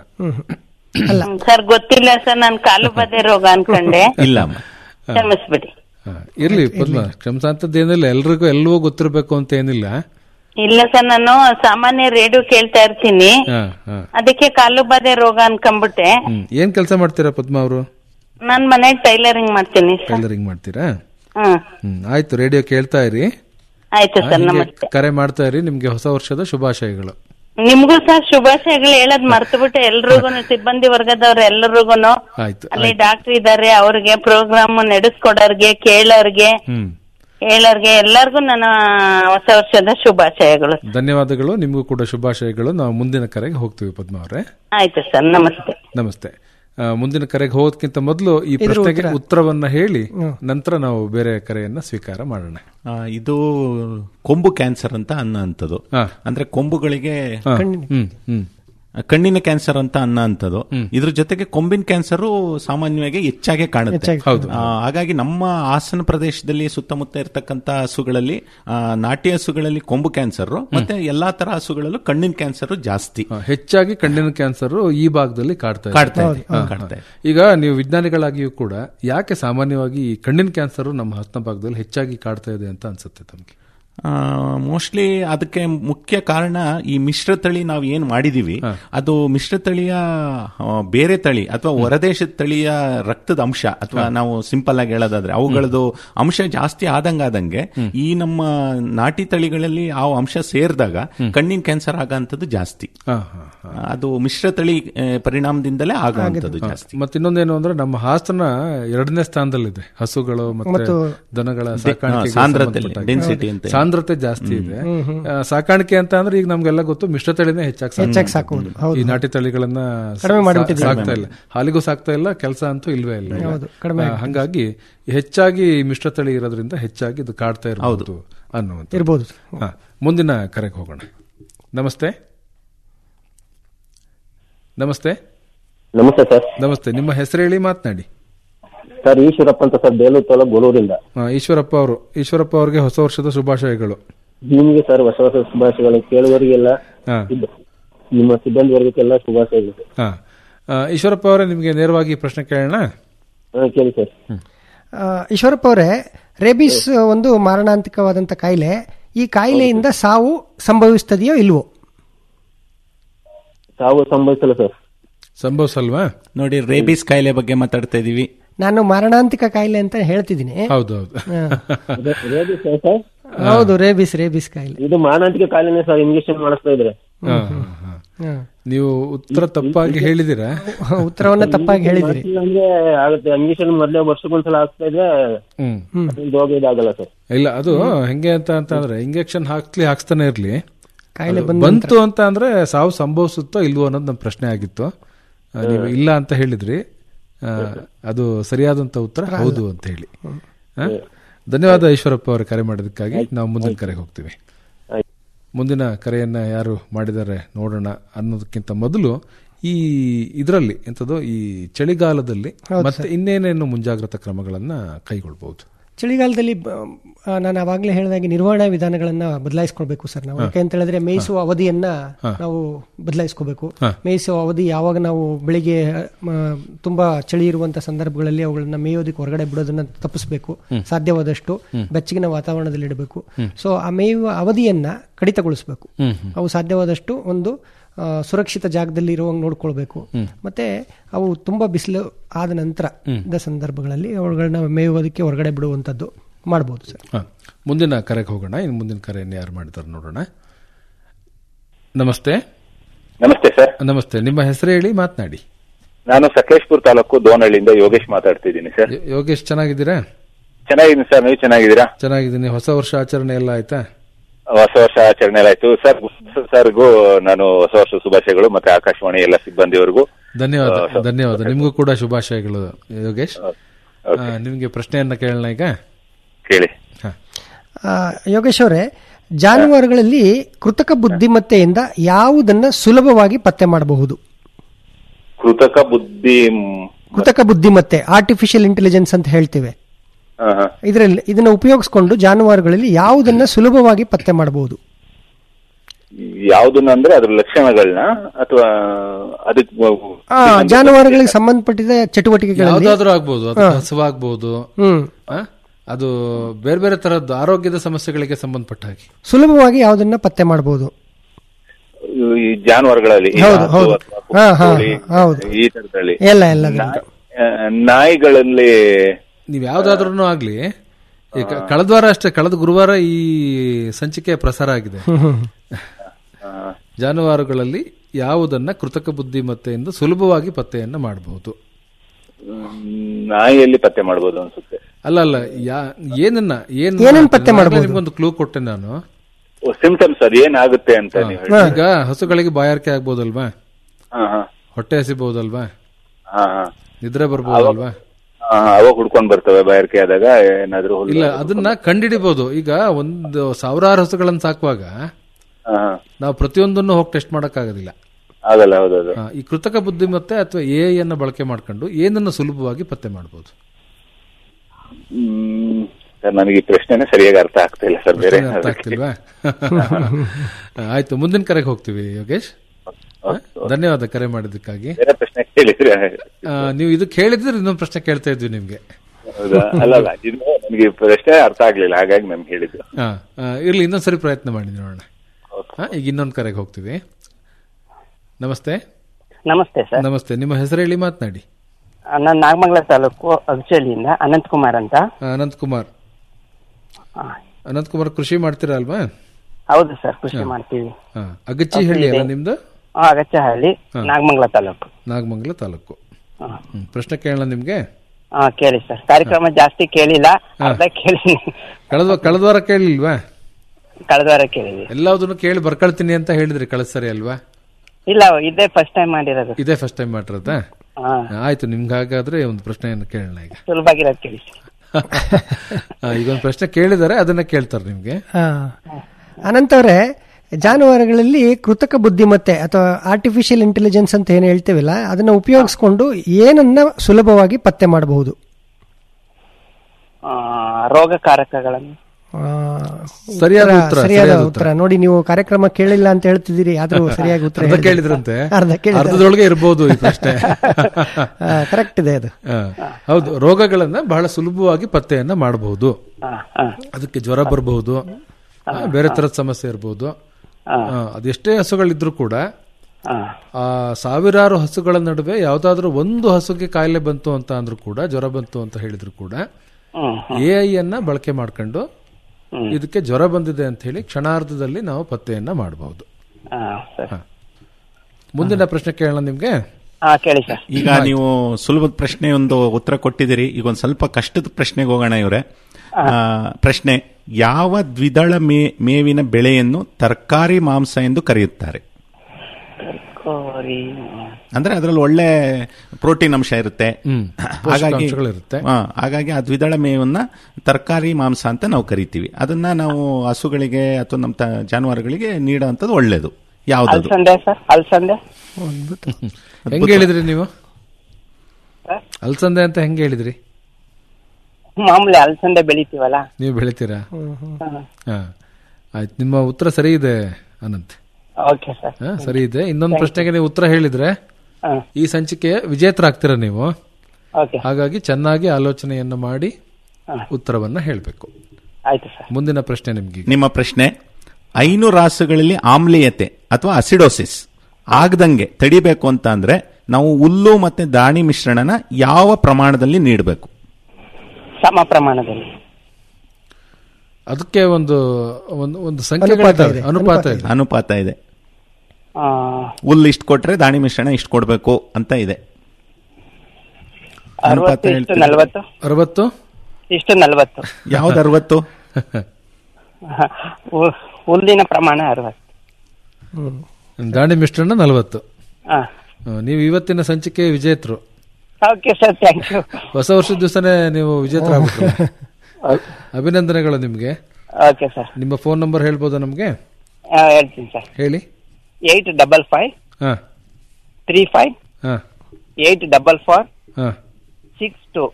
ಸರ್ ಗೊತ್ತಿಲ್ಲ ಸರ್ ನಾನು ಕಾಲು ಬಾಧೆ ರೋಗ ಅನ್ಕೊಂಡೆ ಇಲ್ಲ ಅಮ್ಮ ಕ್ಷಮಿಸ್ಬಿಡಿ ಹಾ, ಇರ್ಲಿ ಪದ್ಮ ಕ್ಷಮಿಸಂತದ್ದು ಏನಿಲ್ಲ ಎಲ್ರಿಗೂ ಎಲ್ಲವೂ ಗೊತ್ತಿರಬೇಕು ಅಂತ ಏನಿಲ್ಲ ಇಲ್ಲ ಸರ್ ನಾನು ಸಾಮಾನ್ಯ ರೇಡಿಯೋ ಕೇಳ್ತಾ ಇರ್ತೀನಿ ಹಾ, ಹಾ. ಅದಕ್ಕೆ ಕಾಲು ಬಾಧೆ ರೋಗ ಅನ್ಕೊಂಡ್ಬಿಟ್ಟೆ ಹ್ಮ್ ಏನ್ ಕೆಲಸ ಮಾಡ್ತೀರಾ ಪದ್ಮ ಅವರು ನಾನ್ ಮನೆಗ್ ಟೈಲರಿಂಗ್ ಮಾಡ್ತೀನಿ ಸರ್ ಟೈಲರಿಂಗ್ ಮಾಡ್ತೀರಾ ಹ್ಮ್ ಹ್ಮ್ ಆಯ್ತು ರೇಡಿಯೋ ಕೇಳ್ತಾ ಇರಿ ಆಯ್ತು ಆ, ಸರ್ ಹೀಗೆ ನಮಸ್ತೆ ಕರೆ ಮಾಡ್ತಾ ಇರಿ ನಿಮ್ಗೆ ಹೊಸ ವರ್ಷದ ಶುಭಾಶಯಗಳು ನಿಮ್ಗೂ ಸರ್ ಶುಭಾಶಯಗಳು ಹೇಳೋದ್ ಮರ್ತು ಬಿಟ್ಟೆ ಎಲ್ರಿಗೂ ಸಿಬ್ಬಂದಿ ವರ್ಗದವ್ರ ಎಲ್ಲರಿಗೂ ಆಯ್ತು ಅಲ್ಲಿ ಡಾಕ್ಟರ್ ಇದ್ದಾರೆ ಅವ್ರಿಗೆ ಪ್ರೋಗ್ರಾಮ್ ನಡೆಸ್ಕೊಡೋರ್ಗೆ ಕೇಳೋರ್ಗೆ ಹ್ಮ್ ಹೇಳೋರ್ಗೆ ಎಲ್ಲರಿಗೂ ನನ್ನ ಹೊಸ ವರ್ಷದ ಶುಭಾಶಯಗಳು ಧನ್ಯವಾದಗಳು ನಿಮಗೂ ಕೂಡ ಶುಭಾಶಯಗಳು ನಾವು ಮುಂದಿನ ಕರೆಗೆ ಹೋಗ್ತೀವಿ ಪದ್ಮ ಅವರೇ ಆಯ್ತು ಸರ್ ನಮಸ್ತೆ ನಮಸ್ತೆ ಆ, ಮುಂದಿನ ಕರೆಗೆ ಹೋಗೋದಕ್ಕಿಂತ ಮೊದಲು ಈ ಇದ್ರ ಪ್ರಶ್ನೆಗೆ ಉತ್ತರ. ಉತ್ತರವನ್ನ ಹೇಳಿ ಹ್ಮ್. ನಂತರ ನಾವು ಬೇರೆ ಕರೆಯನ್ನ ಸ್ವೀಕಾರ ಮಾಡೋಣ ಆ, ಇದು ಕೊಂಬು ಕ್ಯಾನ್ಸರ್ ಅಂತ ಅನ್ನೋ ಅಂಥದ್ದು ಅಂದ್ರೆ ಕೊಂಬುಗಳಿಗೆ ಹಾ. ಹ್ಮ್ ಹ್ಮ್ ಕಣ್ಣಿನ ಕ್ಯಾನ್ಸರ್ ಅಂತ ಅನ್ನೋ ಅಂಥದ್ದು ಇದ್ರ ಜೊತೆಗೆ ಕೊಂಬಿನ ಕ್ಯಾನ್ಸರ್ ಸಾಮಾನ್ಯವಾಗಿ ಹೆಚ್ಚಾಗಿ ಕಾಣುತ್ತೆ ಹೆಚ್ಚಾಗಿ ಹೌದು. ಆ, ಹಾಗಾಗಿ ನಮ್ಮ ಹಾಸನ ಪ್ರದೇಶದಲ್ಲಿ ಸುತ್ತಮುತ್ತ ಇರತಕ್ಕಂತ ಹಸುಗಳಲ್ಲಿ ಆ, ನಾಟಿ ಹಸುಗಳಲ್ಲಿ ಕೊಂಬು ಕ್ಯಾನ್ಸರ್ ಮತ್ತೆ ಎಲ್ಲಾ ತರ ಹಸುಗಳಲ್ಲೂ ಕಣ್ಣಿನ ಕ್ಯಾನ್ಸರ್ ಜಾಸ್ತಿ ಆ, ಹೆಚ್ಚಾಗಿ ಕಣ್ಣಿನ ಕ್ಯಾನ್ಸರ್ ಈ ಭಾಗದಲ್ಲಿ ಕಾಡ್ತಾ ಇದೆ. ಕಾಡ್ತಾ ಇದೆ. ಹಾ, ಕಾಡ್ತಾ ಹಾ. ಈಗ ನೀವು ವಿಜ್ಞಾನಿಗಳಾಗಿಯೂ ಕೂಡ ಯಾಕೆ ಸಾಮಾನ್ಯವಾಗಿ ಈ ಕಣ್ಣಿನ ಕ್ಯಾನ್ಸರ್ ನಮ್ಮ ಹಸ್ತನ ಭಾಗದಲ್ಲಿ ಹೆಚ್ಚಾಗಿ ಕಾಡ್ತಾ ಇದೆ ಅಂತ ಅನ್ಸುತ್ತೆ ತಮಗೆ ಮೋಸ್ಟ್ಲಿ ಅದಕ್ಕೆ ಮುಖ್ಯ ಕಾರಣ ಈ ಮಿಶ್ರತಳಿ ನಾವು ಏನ್ ಮಾಡಿದೀವಿ ಅದು ಮಿಶ್ರತಳಿಯ ಆ, ಬೇರೆ ತಳಿ ಅಥವಾ ಹೊರದೇಶದ ತಳಿಯ ರಕ್ತದ ಅಂಶ ಅಥವಾ ನಾವು ಸಿಂಪಲ್ ಆಗಿ ಹೇಳೋದಾದ್ರೆ ಅವುಗಳದ್ದು ಅಂಶ ಜಾಸ್ತಿ ಆದಂಗಾದಂಗೆ ಈ ನಮ್ಮ ನಾಟಿ ತಳಿಗಳಲ್ಲಿ ಆ ಅಂಶ ಸೇರಿದಾಗ ಕಣ್ಣಿನ ಕ್ಯಾನ್ಸರ್ ಆಗಂತದ್ದು ಜಾಸ್ತಿ ಹಾ, ಹಾ, ಅದು ಮಿಶ್ರತಳಿ ಆ, ಪರಿಣಾಮದಿಂದಲೇ ಆಗುವಂಥದ್ದು ಜಾಸ್ತಿ ಮತ್ತೆ ಇನ್ನೊಂದೇನು ಅಂದ್ರೆ ನಮ್ಮ ಹಾಸನ ಎರಡನೇ ಸ್ಥಾನದಲ್ಲಿದೆ ಹಸುಗಳು ಮತ್ತೆ ಮತ್ತು ದನಗಳ ದೆ- ಸಾಕಾಣಿಕೆ ಹಾ, ಸಾಂದ್ರತೆಯಲ್ಲಿ, density ಅಂತ. ಸಾಂದ್ರತೆ ಜಾಸ್ತಿ ಇದೆ ಹ್ಮ್, ಹ್ಮ್. ಆ, ಸಾಕಾಣಿಕೆ ಅಂತ ಅಂದ್ರೆ ಈಗ ನಮ್ಗೆಲ್ಲ ಗೊತ್ತು ಮಿಶ್ರ ತಳಿನೇ ಹೆಚ್ಚಾಗಿ ಹೆಚ್ಚಾಗಿ ಸಾಕುವುದು. ಹೌದು. ಈ ನಾಟಿ ತಳಿಗಳನ್ನ ಕಡಿಮೆ ಸಾ- ಮಾಡ್ಬಿಟ್ಟಿದ್ದೀವಿ. ಸಾಕ್ತಾ ಇಲ್ಲ ಹಾಲಿಗೂ ಸಾಕ್ತಾ ಇಲ್ಲ ಕೆಲಸ ಅಂತೂ ಇಲ್ವೇ ಇಲ್ಲ ಈಗ. ಹೌದು, ಕಡಿಮೆ ಆ, ಹಂಗಾಗಿ ಹೆಚ್ಚಾಗಿ ಮಿಶ್ರ ತಳಿ ಇರೋದ್ರಿಂದ ಹೆಚ್ಚಾಗಿ ಇದು ಕಾಡ್ತಾ ಇರಬಹುದು ಅನ್ನುವಂಥ ಇರ್ಬೋದು. ಹಾ, ಮುಂದಿನ ಕರೆಗೆ ಹೋಗೋಣ ನಮಸ್ತೆ ನಮಸ್ತೆ ನಮಸ್ತೆ ಸರ್ ನಮಸ್ತೆ ನಿಮ್ಮ ಹೆಸರು ಹೇಳಿ ಮಾತನಾಡಿ ಸರ್ ಈಶ್ವರಪ್ಪ ಅಂತ ಸರ್ ಬೇಲೂರು ತಾಲೂಕು ಗೋಲೂರಿಂದ ಈಶ್ವರಪ್ಪ ಅವರು ಈಶ್ವರಪ್ಪ ಅವರಿಗೆ ಹೊಸ ವರ್ಷದ ಶುಭಾಶಯಗಳು ನಿಮಗೆ ಸರ್ ಹೊಸ ಹೊಸ ಶುಭಾಶಯಗಳು ಕೇಳುವವರಿಗೆಲ್ಲ ಹಾ. ಇದು, ನಿಮ್ಮ ಸಿಬ್ಬಂದಿ ವರ್ಗಕ್ಕೆಲ್ಲ ಶುಭಾಶಯಗಳು ಹಾ ಆ, ಈಶ್ವರಪ್ಪ ಅವರೇ ನಿಮಗೆ ನೇರವಾಗಿ ಈ ಪ್ರಶ್ನೆ ಕೇಳೋಣ ಹಾ, ಕೇಳಿ ಸರ್ ಆ, ಈಶ್ವರಪ್ಪ ಅವರೇ ರೇಬಿಸ್ ಒಂದು ಮಾರಣಾಂತಿಕವಾದಂತ ಕಾಯಿಲೆ ಈ ಕಾಯಿಲೆಯಿಂದ ಸಾವು ಸಂಭವಿಸ್ತದೆಯೋ ಇಲ್ವೋ ಸಾವು ಸಂಭವಿಸಲ್ಲ ಸರ್ ಸಂಭವಿಸಲ್ವಾ ನೋಡಿ ರೇಬಿಸ್ ಕಾಯಿಲೆ ಬಗ್ಗೆ ಮಾತಾಡ್ತಾ ಇದೀವಿ ನಾನು ಮಾರಣಾಂತಿಕ ಕಾಯಿಲೆ ಅಂತ ಹೇಳ್ತಿದ್ದೀನಿ ಹೌದು ಹೌದು ಹಾ. ರೇಬಿಸ್ ಸರ್ ಹೌದು ರೇಬಿಸ್ ರೇಬಿಸ್ ಕಾಯಿಲೆ ಇದು ಮಾರಣಾಂತಿಕ ಕಾಯಿಲೆನೇ ಸರ್ ಇಂಜೆಕ್ಷನ್ ಮಾಡಿಸ್ತಾ ಇದ್ರೆ ಹಾ, ಹಾ, ಹಾ. ನೀವು ಉತ್ತರ ತಪ್ಪಾಗಿ ಹೇಳಿದಿರಾ ಉತ್ತರವನ್ನ ತಪ್ಪಾಗಿ ಹೇಳಿದಿರಿ ಮಾಡ್ಲಿಲ್ಲ ಅಂದ್ರೆ ಆಗುತ್ತೆ ಇಂಜೆಕ್ಷನ್ ಮೊದಲೇ ವರ್ಷಕ್ಕೊಂದ್ಸಲ ಹಾಕ್ತಾ ಇದ್ರೆ ಹ್ಮ್ ಅದ್ರಿಂದ ರೋಗ ಇದಾಗಲ್ಲ ಸರ್ ಇಲ್ಲ ಅದು ಹೆಂಗೆ ಅಂತ ಅಂತಂದ್ರೆ ಇಂಜೆಕ್ಷನ್ ಹಾಕ್ಲಿ ಹಾಕ್ಸ್ತಾನೆ ಇರ್ಲಿ ಕಾಯಿಲೆ ಅದು ಬಂದ ಬಂತು ಅಂತ ಅಂದ್ರೆ ಸಾವು ಸಂಭವಿಸುತ್ತೋ ಇಲ್ವೋ ಅನ್ನೋದು ನಮ್ಮ ಪ್ರಶ್ನೆ ಆಗಿತ್ತು ಆ, ನೀವು ಇಲ್ಲ ಅಂತ ಹೇಳಿದ್ರಿ ಆ, ಅದು ಸರಿಯಾದಂತ ಉತ್ತರ ಹೌದು ಅಂತ ಹೇಳಿ ಆ? ಧನ್ಯವಾದ ಈಶ್ವರಪ್ಪ ಅವರು ಕರೆ ಮಾಡೋದಕ್ಕಾಗಿ ನಾವು ಮುಂದಿನ ಕರೆಗೆ ಹೋಗ್ತೀವಿ ಮುಂದಿನ ಕರೆಯನ್ನ ಯಾರು ಮಾಡಿದ್ದಾರೆ ನೋಡೋಣ ಅನ್ನೋದಕ್ಕಿಂತ ಮೊದಲು ಈ ಇದರಲ್ಲಿ ಎಂಥದ್ದು ಈ ಚಳಿಗಾಲದಲ್ಲಿ ಹೌದು ಮತ್ತೆ ಇನ್ನೇನೇನು ಮುಂಜಾಗ್ರತಾ ಕ್ರಮಗಳನ್ನ ಕೈಗೊಳ್ಬಹುದು ಚಳಿಗಾಲದಲ್ಲಿ ಬ- ಆ, ನಾನು ಆವಾಗಲೇ ಹೇಳಿದಾಗೆ ನಿರ್ವಹಣಾ ವಿಧಾನಗಳನ್ನ ಬದಲಾಯಿಸ್ಕೊಳ್ಬೇಕು ಸರ್ ನಾವು ಹಾ. ಯಾಕೆ ಅಂತ ಹೇಳಿದ್ರೆ ಮೇಯಿಸುವ ಅವಧಿಯನ್ನ ಹಾ. ನಾವು ಬದಲಾಯಿಸ್ಕೋಬೇಕು ಹಾ. ಮೇಯಿಸುವ ಅವಧಿ ಯಾವಾಗ ನಾವು ಬೆಳಿಗ್ಗೆ ಮ, ತುಂಬಾ ಚಳಿ ಇರುವಂತ ಸಂದರ್ಭಗಳಲ್ಲಿ ಅವುಗಳನ್ನ ಮೇಯೋದಕ್ಕೆ ಹೊರಗಡೆ ಬಿಡೋದನ್ನ ತಪ್ಪಿಸಬೇಕು ಹ್ಮ್. ಸಾಧ್ಯವಾದಷ್ಟು ಹ್ಮ್. ಬೆಚ್ಚಗಿನ ವಾತಾವರಣದಲ್ಲಿ ಇಡಬೇಕು ಹ್ಮ್. ಸೊ ಆ ಮೇಯುವ ಅವಧಿಯನ್ನ ಕಡಿತಗೊಳಿಸಬೇಕು ಹ್ಮ್, ಹ್ಮ್. ಅವು ಸಾಧ್ಯವಾದಷ್ಟು ಒಂದು ಆ, ಸುರಕ್ಷಿತ ಜಾಗದಲ್ಲಿ ಇರುವಂಗೆ ನೋಡ್ಕೊಳ್ಬೇಕು ಹ್ಮ್. ಮತ್ತೆ ಅವು ತುಂಬಾ ಬಿಸಿಲು ಆದ ನಂತರ ಹ್ಮ್. ಇದ್ದ ಸಂದರ್ಭಗಳಲ್ಲಿ ಅವುಗಳನ್ನ ಮೇಯುವುದಕ್ಕೆ ಹೊರಗಡೆ ಬಿಡುವಂಥದ್ದು ಮಾಡ್ಬೋದು ಸರ್ ಹ. ಮುಂದಿನ ಕರೆಗೆ ಹೋಗೋಣ ಇನ್ನು ಮುಂದಿನ ಕರೆಯನ್ನು ಯಾರು ಮಾಡಿದ್ದಾರೆ ನೋಡೋಣ ನಮಸ್ತೆ ನಮಸ್ತೆ ಸರ್ ನಮಸ್ತೆ ನಿಮ್ಮ ಹೆಸರು ಹೇಳಿ ಮಾತನಾಡಿ ನಾನು ಸಕಲೇಶ್ಪುರ ತಾಲೂಕು ದೋನಹಳ್ಳಿಯಿಂದ ಯೋಗೇಶ್ ಮಾತಾಡ್ತಿದ್ದೀನಿ ಸರ್ ಯೋಗೇಶ್ ಚೆನ್ನಾಗಿದ್ದೀರಾ ಚೆನ್ನಾಗಿದ್ದೀನಿ ಸರ್ ನೀವು ಚೆನ್ನಾಗಿದ್ದೀರಾ ಚೆನ್ನಾಗಿದ್ದೀನಿ ಹೊಸ ವರ್ಷ ಆಚರಣೆ ಎಲ್ಲ ಆಯ್ತಾ ಹೊಸ ವರ್ಷ ಆಚರಣೆ ಎಲ್ಲ ಆಯ್ತು ಸರ್ ಸರ್ಗೂ ನಾನು ಹೊಸ ವರ್ಷ ಶುಭಾಶಯಗಳು ಮತ್ತೆ ಆಕಾಶವಾಣಿ ಎಲ್ಲ ಸಿಬ್ಬಂದಿವರೆಗೂ ಧನ್ಯವಾದ ಆ, ಸ- ಧನ್ಯವಾದ ನಿಮಗೂ ಕೂಡ ಶುಭಾಶಯಗಳು ಯೋಗೇಶ್ ಆ, ನಿಮ್ಗೆ ಪ್ರಶ್ನೆಯನ್ನ ಕೇಳೋಣ ಈಗ ಕೇಳಿ ಆ, ಯೋಗೇಶ್ ಅವರೇ ಜಾನುವಾರುಗಳಲ್ಲಿ ಕೃತಕ ಬುದ್ಧಿಮತ್ತೆಯಿಂದ ಯಾವುದನ್ನ ಸುಲಭವಾಗಿ ಪತ್ತೆ ಮಾಡಬಹುದು ಕೃತಕ ಬುದ್ಧಿ ಮ್, ಕೃತಕ ಬುದ್ಧಿಮತ್ತೆ ಆರ್ಟಿಫಿಷಿಯಲ್ ಇಂಟೆಲಿಜೆನ್ಸ್ ಅಂತ ಹೇಳ್ತೇವೆ ಆ, ಹಾ. ಇದರಲ್ಲಿ ಇದನ್ನ ಉಪಯೋಗಿಸಿಕೊಂಡು ಜಾನುವಾರುಗಳಲ್ಲಿ ಯಾವುದನ್ನ ಸುಲಭವಾಗಿ ಪತ್ತೆ ಮಾಡಬಹುದು ಯಾವ್ದನ್ನ ಅಂದ್ರೆ ಅದ್ರ ಲಕ್ಷಣಗಳನ್ನ ಅಥವಾ ಅದಕ್ಕೆ ಆ ಜಾನುವಾರುಗಳಿಗೆ ಸಂಬಂಧಪಟ್ಟಿದ ಚಟುವಟಿಕೆಗಳಲ್ಲಿ ಯಾವ್ದಾದ್ರೂ ಆಗ್ಬೋದು ಅದು ಹಾ. ಹಸುವಾಗ್ಬೋದು ಹ್ಮ್. ಆ? ಅದು ಬೇರೆ ಬೇರೆ ತರದ್ದು ಆರೋಗ್ಯದ ಸಮಸ್ಯೆಗಳಿಗೆ ಸಂಬಂಧಪಟ್ಟ ಹಾಗೆ ಸುಲಭವಾಗಿ ಯಾವುದನ್ನ ಪತ್ತೆ ಮಾಡಬಹುದು ಈ ಜಾನುವಾರುಗಳಲ್ಲಿ ಈ ಹೌದು, ಹಸು ಹೌದು. ಅಥವಾ ಹಾ, ಹಾ, ಕೋಳಿ, ಹೌದು. ಈ ತರದಲ್ಲಿ ಎಲ್ಲ, ಎಲ್ಲ ನಾಯಿ- ಆ, ನಾಯಿಗಳಲ್ಲಿ ನೀವ್ ಯಾವ್ದಾದ್ರೂ ಆಗ್ಲಿ ಈಗ ಕಳೆದ ವಾರ ಅಷ್ಟೇ ಕಳೆದ ಗುರುವಾರ ಈ ಸಂಚಿಕೆ ಪ್ರಸಾರ ಆಗಿದೆ ಜಾನುವಾರುಗಳಲ್ಲಿ ಯಾವುದನ್ನ ಕೃತಕ ಬುದ್ಧಿಮತ್ತೆಯಿಂದ ಸುಲಭವಾಗಿ ಪತ್ತೆಯನ್ನ ಮಾಡಬಹುದು ಮ್, ನಾಯಿಯಲ್ಲಿ ಪತ್ತೆ ಮಾಡಬಹುದು ಅನ್ಸುತ್ತೆ ಅಲ್ಲ ಅಲ್ಲ ಯಾ ಏನನ್ನ ಏನ್ ಏನನ್ನ ಪತ್ತೆ ನಾನು ಮಾಡ್ಬೋದು? ನಿಮ್ಗೊಂದು ಕ್ಲೂ ಕೊಟ್ಟೆ ನಾನು ಸಿಂಪ್ಟಮ್ಸ್ ಅದು ಏನಾಗುತ್ತೆ ಅಂತ ನೀವು ಹೇಳಿ ಈಗ ಹಸುಗಳಿಗೆ ಬಾಯಾರಿಕೆ ಆಗ್ಬೋದಲ್ವಾ ಹಾ ಹಾ ಹೊಟ್ಟೆ ಹಸಿಬಹುದಲ್ವಾ ಹಾ ಹಾ ನಿದ್ರೆ ಬರ್ಬೋದಲ್ವಾ ಆ, ಅವಾಗ ಹುಡ್ಕೊಂಡ್ ಬರ್ತವೆ ಬಾಯಾರಿಕೆ ಆದಾಗ ಏನಾದ್ರು ಹುಲ್ಲು- ಇಲ್ಲ ಅದನ್ನ ಕಂಡಿಡಿಬಹುದು ಈಗ ಒಂದು ಸಾವಿರಾರು ಹಸುಗಳನ್ನ ಸಾಕುವಾಗ ಹಾ, ಹಾ. ನಾವು ಪ್ರತಿಯೊಂದನ್ನು ಹೋಗಿ ಟೆಸ್ಟ್ ಮಾಡಕ್ ಆಗೋದಿಲ್ಲ ಆಗಲ್ಲ ಹೌದೌದು ಈ ಕೃತಕ ಬುದ್ಧಿಮತ್ತೆ ಅಥವಾ ಎ ಅನ್ನ ಬಳಕೆ ಮಾಡ್ಕೊಂಡು ಏನನ್ನ ಸುಲಭವಾಗಿ ಪತ್ತೆ ಮಾಡಬಹುದು ಹ್ಮ್ ಸರ್ ನನಗೆ ಈ ಪ್ರಶ್ನೆನೇ ಸರಿಯಾಗಿ ಅರ್ಥ ಆಗ್ತಾ ಇಲ್ಲ ಸರ್ ಬೇರೆ ಅರ್ಥ ಆಗ್ತಿಲ್ವಾ ಆಯ್ತು ಮುಂದಿನ ಕರೆಗೆ ಹೋಗ್ತೀವಿ ಯೋಗೇಶ್ ಧನ್ಯವಾದ ಕರೆ ಮಾಡಿದ್ದಕ್ಕಾಗಿ ಬೇರೆ ಪ್ರಶ್ನೆ ಕೇಳಿದ್ರೆ ಆ, ನೀವು ಇದಕ್ಕೆ ಹೇಳಿದ್ರೆ ಇನ್ನೊಂದು ಪ್ರಶ್ನೆ ಕೇಳ್ತಾ ಇದ್ವಿ ನಿಮ್ಗೆ ಹೌದಾ ಅಲ್ಲ ಅಲ್ಲ ಇದು ನನಗೆ ಈ ಪ್ರಶ್ನೆ ಅರ್ಥ ಆಗ್ಲಿಲ್ಲ ಹಾಗಾಗಿ ನಮ್ಗೆ ಹೇಳಿದ್ದು ಹಾ ಆ, ಇರ್ಲಿ ಇನ್ನೊಂದ್ಸರಿ ಪ್ರಯತ್ನ ಮಾಡಿ ನೋಡೋಣ ಹಾ, ಈಗ ಇನ್ನೊಂದು ಕರೆಗೆ ಹೋಗ್ತೀವಿ ನಮಸ್ತೆ ನಮಸ್ತೆ ಸರ್ ನಮಸ್ತೆ ನಿಮ್ಮ ಹೆಸರು ಹೇಳಿ ಮಾತನಾಡಿ ನಾನು ನಾಗಮಂಗಲ ತಾಲೂಕು ಅಗಚಳ್ಳಿಯಿಂದ ಅನಂತ್ ಕುಮಾರ್ ಅಂತ ಅನಂತ್ ಕುಮಾರ್ ಅನಂತ್ ಕುಮಾರ್ ಕೃಷಿ ಮಾಡ್ತೀರಾ ಅಲ್ವಾ ಹೌದು ಸರ್ ಕೃಷಿ ಹಾ. ಮಾಡ್ತೀವಿ ಹಾ, ಅಗಚ್ಚಿ ಹಳ್ಳಿ ಅಲ್ಲ ನಿಮ್ದು ಹಾ, ಅಗಚ್ಚಹಳ್ಳಿ ಹಾ. ನಾಗಮಂಗಲ ತಾಲೂಕು ನಾಗಮಂಗಲ ತಾಲೂಕು ಹಾ. ಹ್ಮ್. ಪ್ರಶ್ನೆ ಕೇಳೋಣ ನಿಮ್ಗೆ ಹಾ ಕೇಳಿ ಸರ್ ಕಾರ್ಯಕ್ರಮ ಜಾಸ್ತಿ ಕೇಳಿಲ್ಲ ಹಾ. ಅರ್ಧ ಕೇಳಿ ಕಳೆದ ಕಳೆದ ವಾರ ಕೇಳಿಲ್ವಾ ಕಳೆದ ವಾರ ಕೇಳಿದ್ವಿ ಎಲ್ಲದನ್ನು ಕೇಳಿ ಬರ್ಕೊಳ್ತೀನಿ ಅಂತ ಹೇಳಿದ್ರಿ ಕಳೆದ ಸರಿ ಅಲ್ವಾ ಇಲ್ಲ ಇದೇ ಫಸ್ಟ್ ಟೈಮ್ ಮಾಡಿರೋದು ಇದೇ ಫಸ್ಟ್ ಟೈಮ್ ಮಾಡಿರೋದಾ ಹಾ ಆಯ್ತು ನಿಮ್ಗೆ ಹಾಗಾದ್ರೆ ಒಂದು ಪ್ರಶ್ನೆಯನ್ನು ಕೇಳೋಣ ಈಗ ಸುಲಭಾಗಿರೋದು ಕೇಳಿ ಸರ್ ಆ, ಈಗ ಒಂದು ಪ್ರಶ್ನೆ ಕೇಳಿದಾರೆ ಅದನ್ನ ಕೇಳ್ತಾರೆ ನಿಮ್ಗೆ ಆ, ಅನಂತವ್ರೆ ಜಾನುವಾರುಗಳಲ್ಲಿ ಕೃತಕ ಬುದ್ಧಿಮತ್ತೆ ಅಥವಾ ಆರ್ಟಿಫಿಷಿಯಲ್ ಇಂಟೆಲಿಜೆನ್ಸ್ ಅಂತ ಏನು ಹೇಳ್ತೇವಲ್ಲ ಅದನ್ನ ಉಪಯೋಗಿಸ್ಕೊಂಡು ಏನನ್ನ ಸುಲಭವಾಗಿ ಪತ್ತೆ ಮಾಡಬಹುದು ಆ, ರೋಗಕಾರಕಗಳನ್ನು ಆ, ಸರಿಯಾದ ಉತ್ತರ- ಉತ್ತರ, ಸರಿಯಾದ ಸರಿಯಾದ ಉತ್ತರ ನೋಡಿ ನೀವು ಕಾರ್ಯಕ್ರಮ ಕೇಳಿಲ್ಲ ಅಂತ ಹೇಳ್ತಿದ್ದೀರಿ ಆದ್ರೂ ಸರಿಯಾಗಿ ಉತ್ತರ ಅರ್ಧ ಹೇಳಿದ್ರಿ. ಕೇಳಿದ್ರಂತೆ ಅರ್ಧ ಕೇಳಿದ್ರೆ ಅರ್ಧದೊಳಗೆ ಇರಬಹುದು ಈ ಪ್ರಶ್ನೆ ಕರೆಕ್ಟ್ ಇದೆ ಅದು ಆ, ಹೌದು ರೋಗಗಳನ್ನ ಬಹಳ ಸುಲಭವಾಗಿ ಪತ್ತೆಯನ್ನ ಮಾಡಬಹುದು ಹಾ, ಹಾ. ಅದಕ್ಕೆ ಜ್ವರ ಬರಬಹುದು ಬೇರೆ ತರದ ಸಮಸ್ಯೆ ಇರಬಹುದು ಅದೆಷ್ಟೇ ಹಸುಗಳಿದ್ರು ಕೂಡ ಆ ಸಾವಿರಾರು ಹಸುಗಳ ನಡುವೆ ಯಾವ್ದಾದ್ರು ಒಂದು ಹಸುಗೆ ಕಾಯಿಲೆ ಬಂತು ಅಂತ ಅಂದ್ರೂ ಕೂಡ ಜ್ವರ ಬಂತು ಅಂತ ಹೇಳಿದ್ರು ಕೂಡ ಹ್ಮ್, ಎ ಐ ಅನ್ನ ಬಳಕೆ ಮಾಡ್ಕೊಂಡು ಇದಕ್ಕೆ ಜ್ವರ ಬಂದಿದೆ ಅಂತ ಹೇಳಿ ಕ್ಷಣಾರ್ಧದಲ್ಲಿ ನಾವು ಪತ್ತೆಯನ್ನ ಮಾಡಬಹುದು ಹಾ, ಸರ್ ಮುಂದಿನ ಪ್ರಶ್ನೆ ಕೇಳೋಣ ನಿಮ್ಗೆ ಹಾ ಕೇಳಿ ಸರ್ ಈಗ ನೀವು ಸುಲಭದ ಪ್ರಶ್ನೆ ಒಂದು ಉತ್ತರ ಕೊಟ್ಟಿದ್ದೀರಿ ಈಗ ಒಂದು ಸ್ವಲ್ಪ ಕಷ್ಟದ ಪ್ರಶ್ನೆಗೆ ಹೋಗೋಣ ಇವ್ರೆ ಆ, ಪ್ರಶ್ನೆ ಯಾವ ದ್ವಿದಳ ಮೇ ಮೇವಿನ ಬೆಳೆಯನ್ನು ತರಕಾರಿ ಮಾಂಸ ಎಂದು ಕರೆಯುತ್ತಾರೆ ಕೋರಿ ಅಂದ್ರೆ ಅದರಲ್ಲಿ ಒಳ್ಳೆ ಪ್ರೋಟೀನ್ ಅಂಶ ಇರುತ್ತೆ ಹ್ಮ್. ಹಾಗಾಗಿ ಪೋಷಕಾಂಶಗಳಿರುತ್ತೆ. ಹಾ, ಹಾಗಾಗಿ ಆ ದ್ವಿದಳ ಮೇವನ್ನ ತರಕಾರಿ ಮಾಂಸ ಅಂತ ನಾವು ಕರಿತೀವಿ ಅದನ್ನ ನಾವು ಹಸುಗಳಿಗೆ ಅಥವಾ ನಮ್ಮ ತ- ಜಾನುವಾರುಗಳಿಗೆ ನೀಡುವಂಥದ್ದು ಒಳ್ಳೇದು ಯಾವ್ದದು ಅಲ್ಸಂದೆ ಸರ್ ಅಲ್ಸಂದೆ ಹೆಂಗ್ ಹೇಳಿದ್ರಿ ನೀವು ಅಲ್ಸಂದೆ ಅಂತ ಹೆಂಗ್ ಹೇಳಿದ್ರಿ ಮಾಮೂಲಿ ಅಲ್ಸಂದೆ ಬೆಳಿತೀವಲ್ಲ ನೀವು ಬೆಳಿತೀರಾ ಹಾ. ಹಾ ಆಯ್ತು ನಿಮ್ಮ ಉತ್ತರ ಸರಿ ಇದೆ ಅನಂತ್ ಓಕೆ ಸರ್ ಹಾ, ಸರಿ ಇದೆ ಇನ್ನೊಂದು ಪ್ರಶ್ನೆಗೆ ನೀವು ಉತ್ತರ ಹೇಳಿದ್ರೆ ಹಾ. ಈ ಸಂಚಿಕೆಯ ವಿಜೇತರಾಗ್ತೀರಾ ನೀವು ಓಕೆ ಹಾಗಾಗಿ ಚೆನ್ನಾಗಿ ಆಲೋಚನೆಯನ್ನ ಮಾಡಿ ಹಾ. ಉತ್ತರವನ್ನ ಹೇಳಬೇಕು ಆಯ್ತು ಸರ್ ಮುಂದಿನ ಪ್ರಶ್ನೆ ನಿಮ್ಗೆ ನಿಮ್ಮ ಪ್ರಶ್ನೆ ಐನು ರಾಸುಗಳಲ್ಲಿ ಆಮ್ಲೀಯತೆ ಅಥವಾ ಅಸಿಡೋಸಿಸ್ ಆಗದಂಗೆ ತಡಿಬೇಕು ಅಂತ ಅಂದ್ರೆ ನಾವು ಹುಲ್ಲು ಮತ್ತೆ ದಾಣಿ ಮಿಶ್ರಣನ ಯಾವ ಪ್ರಮಾಣದಲ್ಲಿ ನೀಡಬೇಕು ಸಮ ಪ್ರಮಾಣದಲ್ಲಿ ಅದಕ್ಕೆ ಒಂದು ಒಂದು ಒಂದು ಅನುಪಾತ ಸಂಖ್ಯೆಗಳಿದ್ದಾವೆ ಇದೆ, ಅನುಪಾತ ಇದೆ ಅನುಪಾತ ಇದೆ ಆ, ಹುಲ್ಲು ಇಷ್ಟು ಕೊಟ್ರೆ ದಾಣಿ ಮಿಶ್ರಣ ಇಷ್ಟು ಕೊಡಬೇಕು ಅಂತ ಇದೆ ಅನುಪಾತ ಅರವತ್ತು ಇಷ್ಟು ಹೇಳ್ತೀರಾ? ನಲವತ್ತು ಅರವತ್ತು ಇಷ್ಟು ನಲವತ್ತು ಯಾವ್ದು ಅರವತ್ತು ಹು- ಹುಲ್ಲಿನ ಪ್ರಮಾಣ ಅರವತ್ತು ದಾಂಡಿ ಮಿಶ್ರಣ ನಲವತ್ತು ಹಾ ನೀವು ಇವತ್ತಿನ ಸಂಚಿಕೆ ವಿಜೇತರು ಓಕೆ ಸರ್ ಥ್ಯಾಂಕ್ ಯು ಹೊಸ ವರ್ಷದ ದಿವಸನೇ ನೀವು ವಿಜೇತರಾಗ್ಬಿಟ್ರಲ್ಲ ಅಭಿನಂದನೆಗಳು ನಿಮ್ಗೆ ಓಕೆ ಸರ್ ನಿಮ್ಮ ಫೋನ್ ನಂಬರ್ ಹೇಳ್ಬೋದಾ ನಮ್ಗೆ ಹೇಳ್ತೀನಿ ಸರ್ ಹೇಳಿ ಏಯ್ಟ್ ಡಬಲ್ ಫೈವ್ ಹಾ ತ್ರೀ ಫೈವ್ ಹಾ ಏಯ್ಟ್ ಡಬಲ್ ಫೋರ್ ಹಾ ಸಿಕ್ಸ್ ಟು